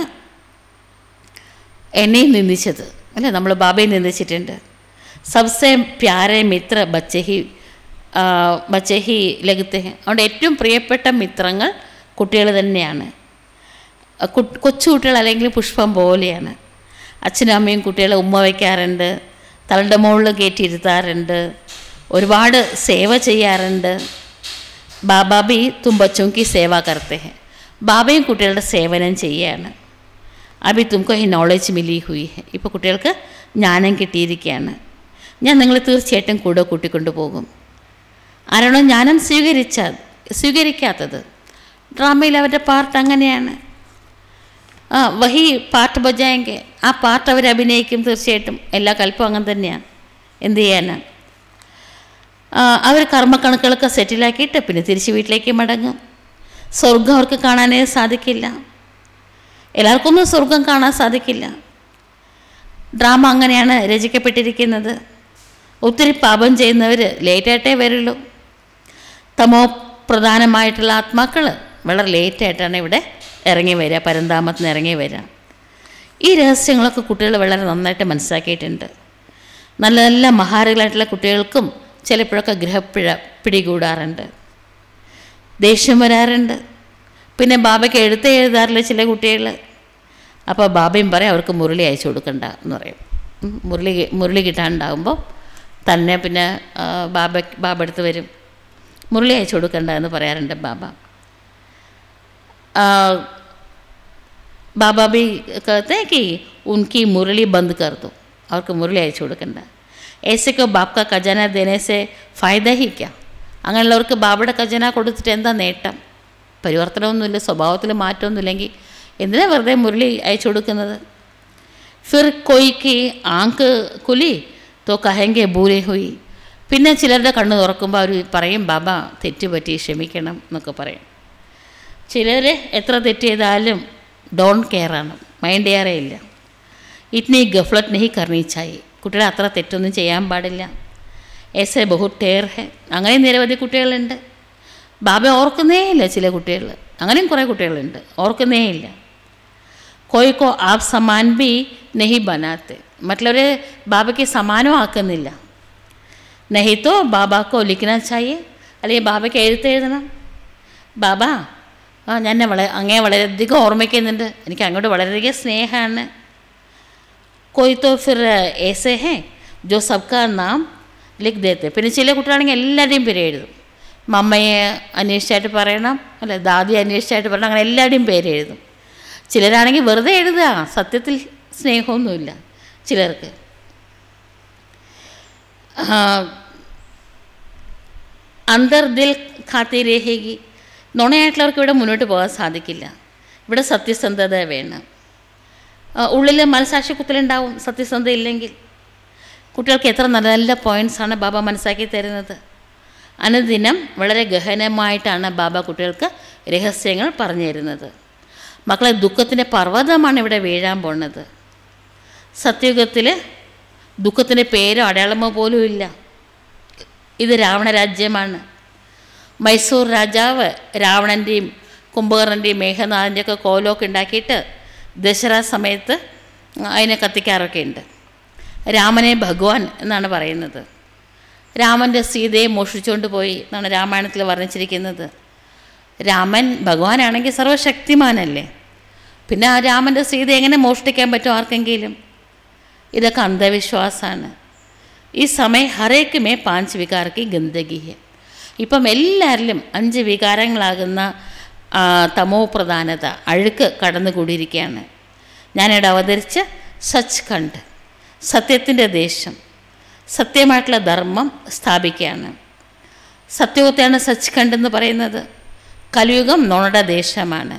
എന്നെയും നിന്ദിച്ചത് അല്ലേ നമ്മൾ ബാബയെ നിന്ദിച്ചിട്ടുണ്ട് സബ്സെ പ്യാരെ മിത്ര ബച്ചഹി ബച്ചേ ഹി ലഗത്തെ ഹെ അതുകൊണ്ട് ഏറ്റവും പ്രിയപ്പെട്ട മിത്രങ്ങൾ കുട്ടികൾ തന്നെയാണ് കു- കൊച്ചു കുട്ടികൾ അല്ലെങ്കിൽ പുഷ്പം പോലെയാണ് അച്ഛനും അമ്മയും കുട്ടികളെ ഉമ്മ വയ്ക്കാറുണ്ട് തലയുടെ മുകളിൽ കയറ്റിയിരുത്താറുണ്ട് ഒരുപാട് സേവ ചെയ്യാറുണ്ട് ബാബാ ബി തും ബച്ചോं की സേവ करते हैं ബാബയും കുട്ടികളുടെ സേവനം ചെയ്യുകയാണ് അഭി തുമക്കോ ഈ നോളജ് മിലി ഹുയി ഹെ ഇപ്പോൾ കുട്ടികൾക്ക് ജ്ഞാനം കിട്ടിയിരിക്കുകയാണ് ഞാൻ നിങ്ങളെ തീർച്ചയായിട്ടും കൂടെ കൂട്ടിക്കൊണ്ടു പോകും ആരാണോ ജ്ഞാനം സ്വീകരിച്ച സ്വീകരിക്കാത്തത് ഡ്രാമയിൽ അവരുടെ പാർട്ട് അങ്ങനെയാണ് ആ വഹി പാട്ട് ബജായെങ്കിൽ ആ പാട്ട് അവർ അഭിനയിക്കും തീർച്ചയായിട്ടും എല്ലാ കൽപ്പവും അങ്ങനെ തന്നെയാണ് എന്ത് ചെയ്യാനാണ് അവർ കർമ്മക്കണക്കുകളൊക്കെ സെറ്റിലാക്കിയിട്ട് പിന്നെ തിരിച്ച് വീട്ടിലേക്ക് മടങ്ങും സ്വർഗം അവർക്ക് കാണാനേ സാധിക്കില്ല എല്ലാവർക്കൊന്നും സ്വർഗം കാണാൻ സാധിക്കില്ല ഡ്രാമ അങ്ങനെയാണ് രചിക്കപ്പെട്ടിരിക്കുന്നത് ഒത്തിരി പാപം ചെയ്യുന്നവർ ലേറ്റായിട്ടേ വരുള്ളൂ തമോ പ്രധാനമായിട്ടുള്ള ആത്മാക്കൾ വളരെ ലേറ്റായിട്ടാണ് ഇവിടെ ഇറങ്ങി വരിക പരന്താമത്ത് നിന്ന് ഇറങ്ങി വരിക ഈ രഹസ്യങ്ങളൊക്കെ കുട്ടികൾ വളരെ നന്നായിട്ട് മനസ്സിലാക്കിയിട്ടുണ്ട് നല്ല നല്ല മഹാരകളായിട്ടുള്ള കുട്ടികൾക്കും ചിലപ്പോഴൊക്കെ ഗ്രഹപ്പിഴ പിടികൂടാറുണ്ട് ദേഷ്യം വരാറുണ്ട് പിന്നെ ബാബയ്ക്ക് എഴുത്ത് എഴുതാറില്ല ചില കുട്ടികൾ അപ്പോൾ ബാബയും പറയും അവർക്ക് മുരളി അയച്ചു കൊടുക്കണ്ട എന്ന് പറയും ഉം, മുരളി മുരളി കിട്ടാണ്ടാകുമ്പോൾ തന്നെ പിന്നെ ആ, ബാബ ബാബ അടുത്ത് വരും മുരളി അയച്ചു കൊടുക്കണ്ട എന്ന് പറയാറുണ്ട് ബാബ आ, बाबा भी कहते हैं कि उनकी मुरली बंद कर दो അവർക്ക് മുരളി അയച്ചു കൊടുക്കണ്ട ഏസയ്ക്കോ ബാപ്ക ഖജാന ദേനേസെ ഫായ്ദ ഹി ക്യാ അങ്ങനെയുള്ളവർക്ക് ബാബയുടെ ഖജന കൊടുത്തിട്ട് എന്താ നേട്ടം പരിവർത്തനമൊന്നുമില്ല സ്വഭാവത്തിൽ മാറ്റമൊന്നുമില്ലെങ്കിൽ എന്തിനാ വെറുതെ മുരളി അയച്ചു കൊടുക്കുന്നത് ഫിർ കൊയ്ക്ക് ആങ്ക് കുലി തോ കഹെങ്കെ ബൂരെ ഹുയി പിന്നെ ചിലരുടെ കണ്ണ് തുറക്കുമ്പോൾ അവർ പറയും ബാബ തെറ്റുപറ്റി ക്ഷമിക്കണം എന്നൊക്കെ പറയും ചിലർ എത്ര തെറ്റ് ചെയ്താലും ഡോൺ കെയറാണ് മൈൻഡ് കെയറേ ഇല്ല ഇറ്റ്നി ഗഫ്ലറ്റ് നെഹി കർണീച്ചായി കുട്ടികൾ അത്ര തെറ്റൊന്നും ചെയ്യാൻ പാടില്ല എസ് എ ബഹു ടേർ ഹെ അങ്ങനെ നിരവധി കുട്ടികളുണ്ട് ബാബ ഓർക്കുന്നേ ഇല്ല ചില കുട്ടികൾ അങ്ങനെയും കുറേ കുട്ടികളുണ്ട് ഓർക്കുന്നേ ഇല്ല കോയിക്കോ ആപ് സമാൻ ബി നെഹി ബനാത്തെ മറ്റുള്ളവരെ ബാബയ്ക്ക് സമാനമാക്കുന്നില്ല നെഹി തോ ബാബാക്കോ ലിഖന ചായേ അല്ലെങ്കിൽ ബാബയ്ക്ക് എഴുത്ത് എഴുതണം ബാബ ആ ഞാൻ എന്നെ വളരെ അങ്ങേ വളരെയധികം ഓർമ്മിക്കുന്നുണ്ട് എനിക്ക് അങ്ങോട്ട് വളരെയധികം സ്നേഹമാണ് कोई तो फिर ऐसे हैं जो सबका नाम ലിഖ് ദേത്തെ പിന്നെ ചില കുട്ടികളാണെങ്കിൽ എല്ലാവരുടെയും പേര് എഴുതും മമ്മയെ അന്വേഷിച്ചായിട്ട് പറയണം അല്ലെ ദാദി അന്വേഷിച്ചായിട്ട് പറയണം അങ്ങനെ എല്ലാവരുടെയും പേര് എഴുതും ചിലരാണെങ്കിൽ വെറുതെ എഴുതുക സത്യത്തിൽ സ്നേഹമൊന്നുമില്ല ചിലർക്ക് ആ, അന്തർ ദിൽ ഖാത്തി രേഹേഗി നുണയായിട്ടുള്ളവർക്ക് ഇവിടെ മുന്നോട്ട് പോകാൻ സാധിക്കില്ല ഇവിടെ സത്യസന്ധത വേണം ആ, ഉള്ളിൽ മനസാക്ഷി കുത്തലുണ്ടാവും സത്യസന്ധത ഇല്ലെങ്കിൽ കുട്ടികൾക്ക് എത്ര നല്ല നല്ല പോയിൻറ്റ്സാണ് ബാബ മനസ്സാക്കി തരുന്നത് അനുദിനം വളരെ ഗഹനമായിട്ടാണ് ബാബ കുട്ടികൾക്ക് രഹസ്യങ്ങൾ പറഞ്ഞു തരുന്നത് മക്കളെ ദുഃഖത്തിൻ്റെ പർവ്വതമാണ് ഇവിടെ വീഴാൻ പോണത് സത്യയുഗത്തിൽ ദുഃഖത്തിൻ്റെ പേരോ അടയാളമോ പോലും ഇല്ല ഇത് രാവണരാജ്യമാണ് മൈസൂർ രാജാവ് രാവണൻ്റെയും കുംഭകർണൻ്റെയും മേഘനാഥൻ്റെയും ഒക്കെ കോലമൊക്കെ ഉണ്ടാക്കിയിട്ട് ദസറ സമയത്ത് അതിനെ കത്തിക്കാറൊക്കെ ഉണ്ട് രാമനെ ഭഗവാൻ എന്നാണ് പറയുന്നത് രാമൻ്റെ സീതയെ മോഷിച്ചുകൊണ്ട് പോയി എന്നാണ് രാമായണത്തിൽ വർണ്ണിച്ചിരിക്കുന്നത് രാമൻ ഭഗവാനാണെങ്കിൽ സർവശക്തിമാനല്ലേ പിന്നെ ആ രാമൻ്റെ സീത എങ്ങനെ മോഷ്ടിക്കാൻ പറ്റും ആർക്കെങ്കിലും ഇതൊക്കെ അന്ധവിശ്വാസമാണ് ഈ സമയം ഹരേക്ക് മേ പാഞ്ച് വികാരക്ക് ഗന്ദഗി ഹെ ഇപ്പം എല്ലാവരിലും അഞ്ച് വികാരങ്ങളാകുന്ന ആ, തമോ പ്രധാനത അഴുക്ക് കടന്നുകൂടിയിരിക്കുകയാണ് ഞാനിവിടെ അവതരിച്ച സച്ച് ഖണ്ഡ് സത്യത്തിൻ്റെ ദേശം സത്യമായിട്ടുള്ള ധർമ്മം സ്ഥാപിക്കുകയാണ് സത്യവത്തെയാണ് സച്ച് ഖണ്ഡ് എന്ന് പറയുന്നത് കലിയുഗം നുണയുടെ ദേശമാണ്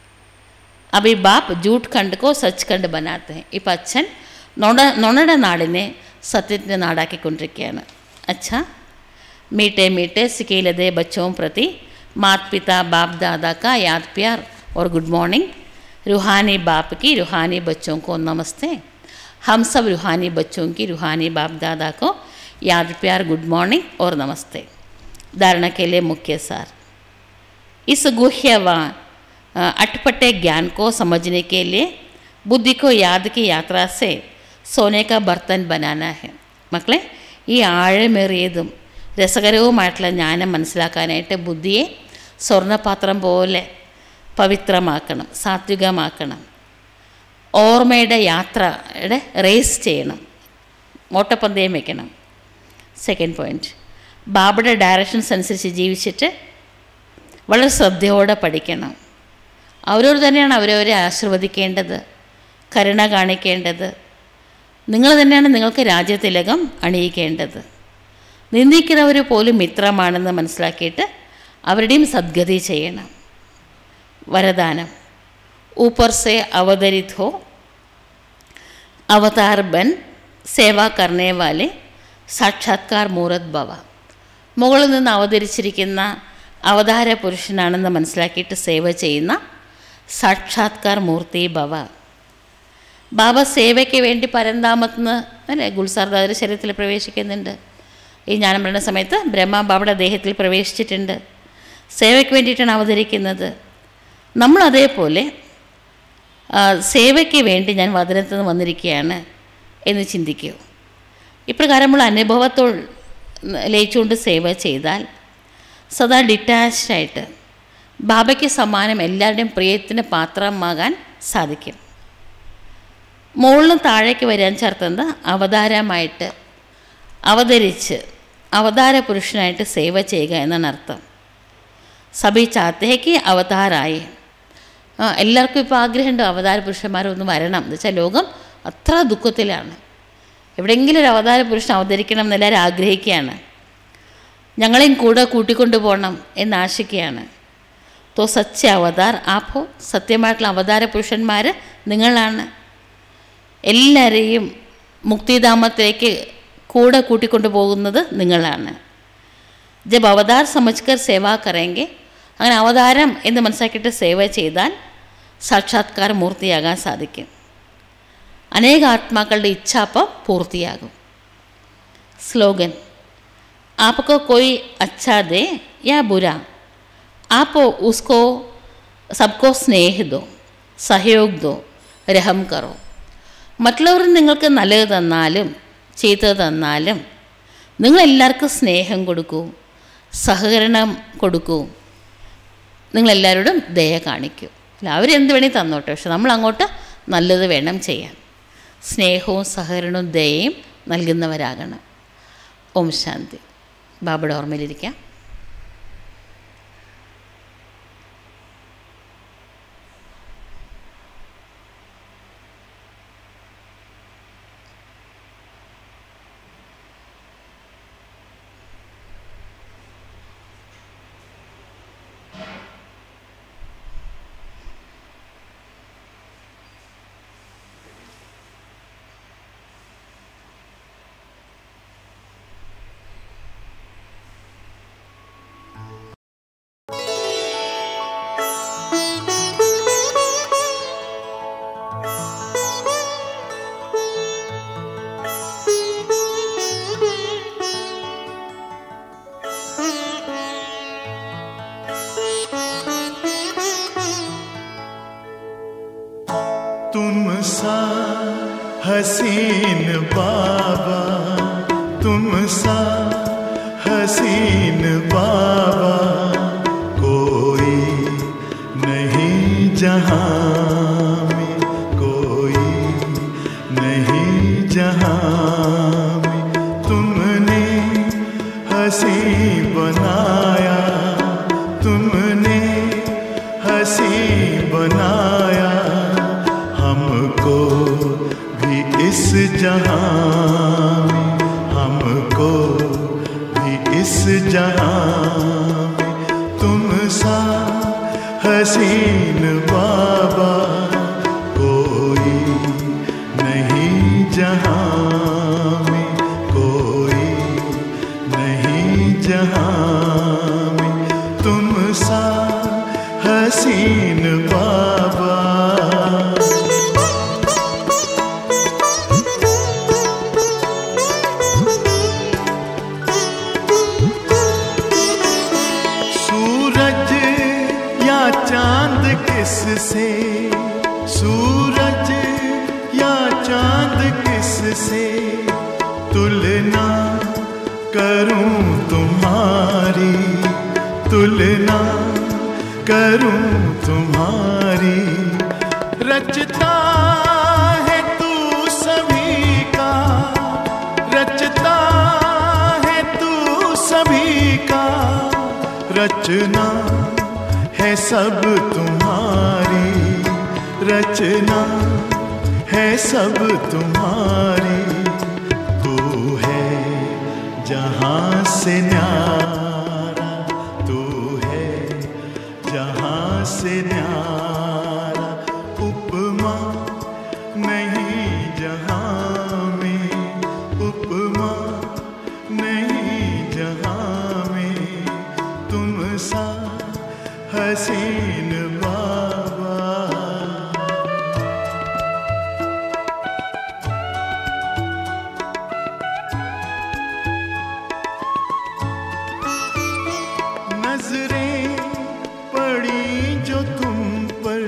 അഭി ബാപ്പ് ജൂട്ട് ഖണ്ഡ് കോ സച്ച് ഖണ്ഡ് ബനാത്തെ ഇപ്പം അച്ഛൻ നുണ നുണയുടെ നാടിനെ സത്യത്തിൻ്റെ നാടാക്കിക്കൊണ്ടിരിക്കുകയാണ് അച്ഛാ मीठे मीठे सिकेलदे बच्चों प्रति मात पिता बाप दादा का याद प्यार और गुड मॉर्निंग रूहानी बाप की रूहानी बच्चों को नमस्ते हम सब रूहानी बच्चों की रूहानी बाप दादा को याद प्यार गुड मॉर्निंग और नमस्ते धारणा के लिए मुख्य सार इस गुह्य व अ, अटपटे ज्ञान को समझने के लिए बुद्धि को याद की यात्रा से सोने का बर्तन बनाना है മക്കളെ ഈ ആഴമേറിയതും രസകരവുമായിട്ടുള്ള ജ്ഞാനം മനസ്സിലാക്കാനായിട്ട് ബുദ്ധിയെ സ്വർണ്ണപാത്രം പോലെ പവിത്രമാക്കണം സാത്വികമാക്കണം ഓർമ്മയുടെ യാത്രയുടെ റേസ് ചെയ്യണം ഓട്ടപ്പന്തയം വയ്ക്കണം സെക്കൻഡ് പോയിൻറ്റ് ബാബയുടെ ഡയറക്ഷൻസ് അനുസരിച്ച് ജീവിച്ചിട്ട് വളരെ ശ്രദ്ധയോടെ പഠിക്കണം അവരവർ തന്നെയാണ് അവരവരെ ആശീർവദിക്കേണ്ടത് കരുണ കാണിക്കേണ്ടത് നിങ്ങൾ തന്നെയാണ് നിങ്ങൾക്ക് രാജ്യത്തിലകം അണിയിക്കേണ്ടത് നിന്ദിക്കുന്നവർ പോലും മിത്രമാണെന്ന് മനസ്സിലാക്കിയിട്ട് അവരുടെയും സദ്ഗതി ചെയ്യണം വരദാനം ऊपर से अवतरित हो अवतार बन സേവ കർണേ വാലെ സാക്ഷാത്കാർ മൂറത് ഭവ മുകളിൽ നിന്ന് അവതരിച്ചിരിക്കുന്ന അവതാര പുരുഷനാണെന്ന് മനസ്സിലാക്കിയിട്ട് സേവ ചെയ്യുന്ന സാക്ഷാത്കാർ മൂർത്തി ഭവ ബാബ സേവയ്ക്ക് വേണ്ടി പരന്താമത്തുനിന്ന് അല്ലേ ഗുൽസാർദാദിൻ്റെ ശരീരത്തിൽ പ്രവേശിക്കുന്നുണ്ട് ഈ ജ്ഞാനം പറയുന്ന സമയത്ത് ബ്രഹ്മ ബാബയുടെ ദേഹത്തിൽ പ്രവേശിച്ചിട്ടുണ്ട് സേവയ്ക്ക് വേണ്ടിയിട്ടാണ് അവതരിക്കുന്നത് നമ്മൾ അതേപോലെ ആ, സേവയ്ക്ക് വേണ്ടി ഞാൻ വചനത്തിൽ നിന്ന് വന്നിരിക്കുകയാണ് എന്ന് ചിന്തിക്കൂ ഇപ്രകാരമുള്ള അനുഭവത്തോൾ ലയിച്ചുകൊണ്ട് സേവ ചെയ്താൽ സദാ ഡിറ്റാച്ച്ഡായിട്ട് ബാബയ്ക്ക് സമാനം എല്ലാവരുടെയും പ്രിയത്തിന് പാത്രമാകാൻ സാധിക്കും മുകളിൽ താഴേക്ക് വരാൻ ചേർത്തത് അവതാരമായിട്ട് അവതരിച്ച് അവതാര പുരുഷനായിട്ട് സേവ ചെയ്യുക എന്നാണ് അർത്ഥം സഭി ചാത്തേക്ക് അവതാരായി ആ എല്ലാവർക്കും ഇപ്പോൾ ആഗ്രഹമുണ്ട് അവതാര പുരുഷന്മാരൊന്ന് വരണം എന്ന് വെച്ചാൽ ലോകം അത്ര ദുഃഖത്തിലാണ് എവിടെയെങ്കിലും ഒരു അവതാര പുരുഷൻ അവതരിക്കണം എന്ന് എല്ലാവരും ആഗ്രഹിക്കുകയാണ് ഞങ്ങളെയും കൂടെ കൂട്ടിക്കൊണ്ടു പോകണം എന്ന് ആശിക്കുകയാണ് തോ സത്യ അവതാർ ആപ്പോ സത്യമായിട്ടുള്ള അവതാര പുരുഷന്മാർ നിങ്ങളാണ് എല്ലാവരെയും മുക്തിധാമത്തിലേക്ക് കൂടെ കൂട്ടിക്കൊണ്ടു പോകുന്നത് നിങ്ങളാണ് ജബ് അവതാർ സമജ്കർ സേവ കറേങ്കെ അങ്ങനെ അവതാരം എന്ന് മനസ്സിലാക്കിയിട്ട് സേവ ചെയ്താൽ സാക്ഷാത്കാര മൂർത്തിയാകാൻ സാധിക്കും അനേക ആത്മാക്കളുടെ ഇച്ഛ അപ്പം പൂർത്തിയാകും സ്ലോഗൻ आपको कोई अच्छा दे या बुरा आप उसको सबको സ്നേഹ ദോ സഹयोग ദോ രഹം കറോ മറ്റുള്ളവർ നിങ്ങൾക്ക് നല്ലത് തന്നാലും ചീത്ത തന്നാലും നിങ്ങൾ എല്ലാവർക്കും സ്നേഹം കൊടുക്കൂ സഹകരണം കൊടുക്കൂ നിങ്ങളെല്ലാവരോടും ദയ കാണിക്കൂ അല്ല അവരെന്ത് വേണേൽ തന്നോട്ടെ പക്ഷെ നമ്മൾ അങ്ങോട്ട് നല്ലത് വേണം ചെയ്യാൻ സ്നേഹവും സഹകരണവും ദയയും നൽകുന്നവരാകണം ഓം ശാന്തി ബാബയുടെ ഓർമ്മയിലിരിക്കാം तुम सा हसीन बाबा तुम सा हसीन बाबा कोई नहीं जहां में कोई नहीं जहां में तुमने हसी बनाया तुमने हसी बनाया हमको भी इस जहां में हमको भी इस जहां में तुम सा हसीन बाबा कोई नहीं जहां में कोई नहीं जहां में तुम सा हसीन बाबा सूरज या चांद किस से सूरज या चांद किस से तुलना करूं तुम तुलना करूं तुम्हारी रचता है तू सभी का रचता है तू सभी का रचना है सब तुम्हारी रचना है सब तुम्हारी तू है जहां से न्यारा तू है जहां से न्यारा उपमा नहीं जहां में उपमा नहीं जहां में तुम सा हसीन बाबा नजरें पड़ी जो तुम पर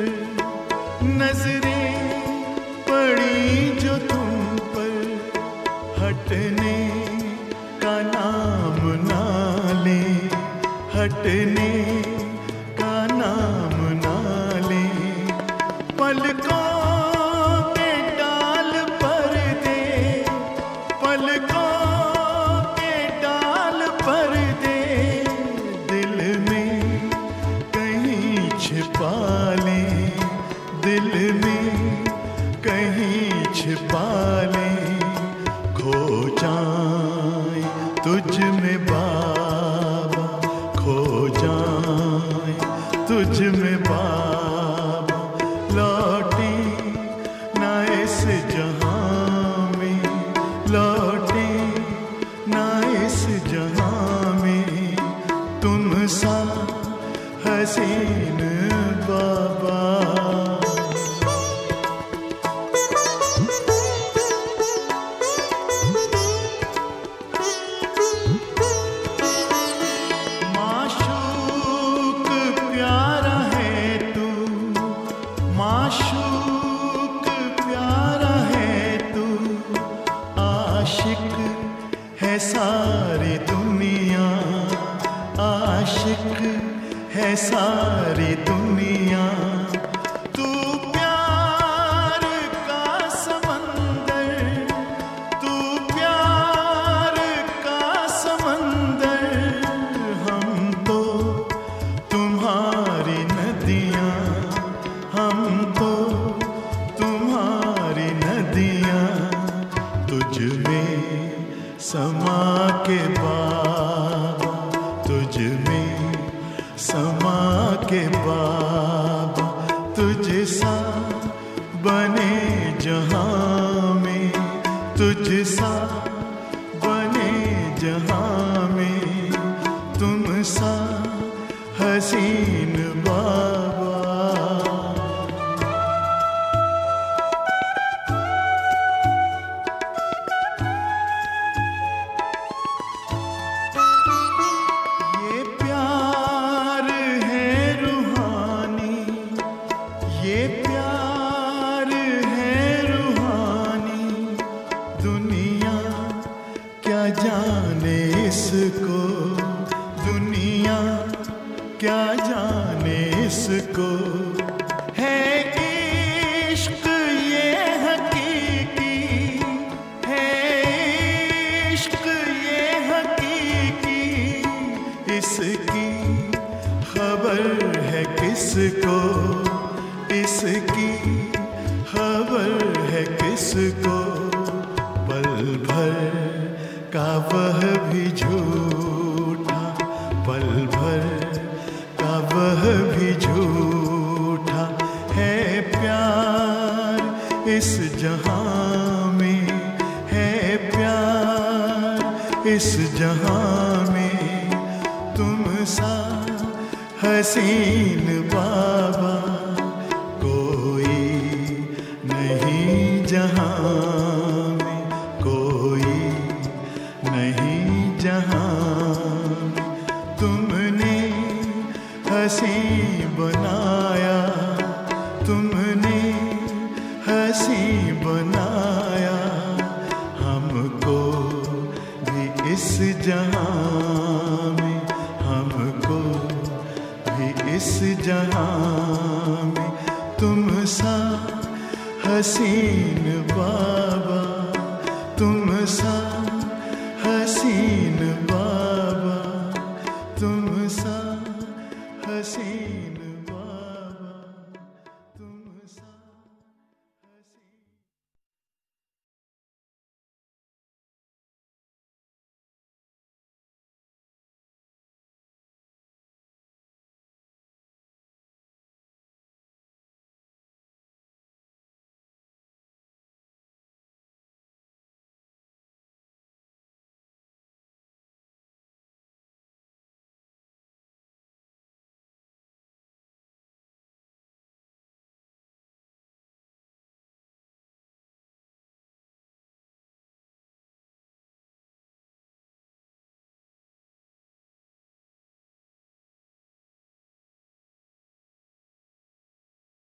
नजरें पड़ी जो तुम पर हटने का नाम ना ले हटने का नाम ना ले पलकों के डाल पर दे पलकों के डाल पर दे दिल में कहीं छिपा ले दिल में कहीं छिपा ले खो जाए तुझ में बाबा खो जाए तुझ में बाबा लौटे ना इस जहां में लौटे ना इस जहां में तुम सा हसीन बाबा माशूक प्यारा है तू माशूक प्यारा है तू आशिक है सारी दुनिया आशिक है सारी दुनिया तू प्यार का समंदर तू प्यार का समंदर हम तो तुम्हारी नदियाँ हम तो तुम्हारी नदियाँ तुझ में समा के बाबा तुझ में समा के बाबा तुझ सा बने जहां में तुझ सा बने जहां में तुम सा हसीन बाबा ये प्यार है रूहानी ये प्यार है रूहानी दुनिया क्या जाने इसको दुनिया क्या जाने इसको है इश्क ये हकीकी है इश्क ये हकीकी इसकी खबर है किसको इसकी खबर है किसको पल भर का वह भी झूठा पल भर का वह भी झूठा है प्यार इस जहां में है प्यार इस जहां में तुम सा हसीन बाबा कोई नहीं जहां में कोई नहीं जहां में तुमने हसी बनाया तुमने हसी बनाया हमको भी इस जहां में हमको इस जहां में तुम सा हसीन बाबा तुम सा हसीन बाबा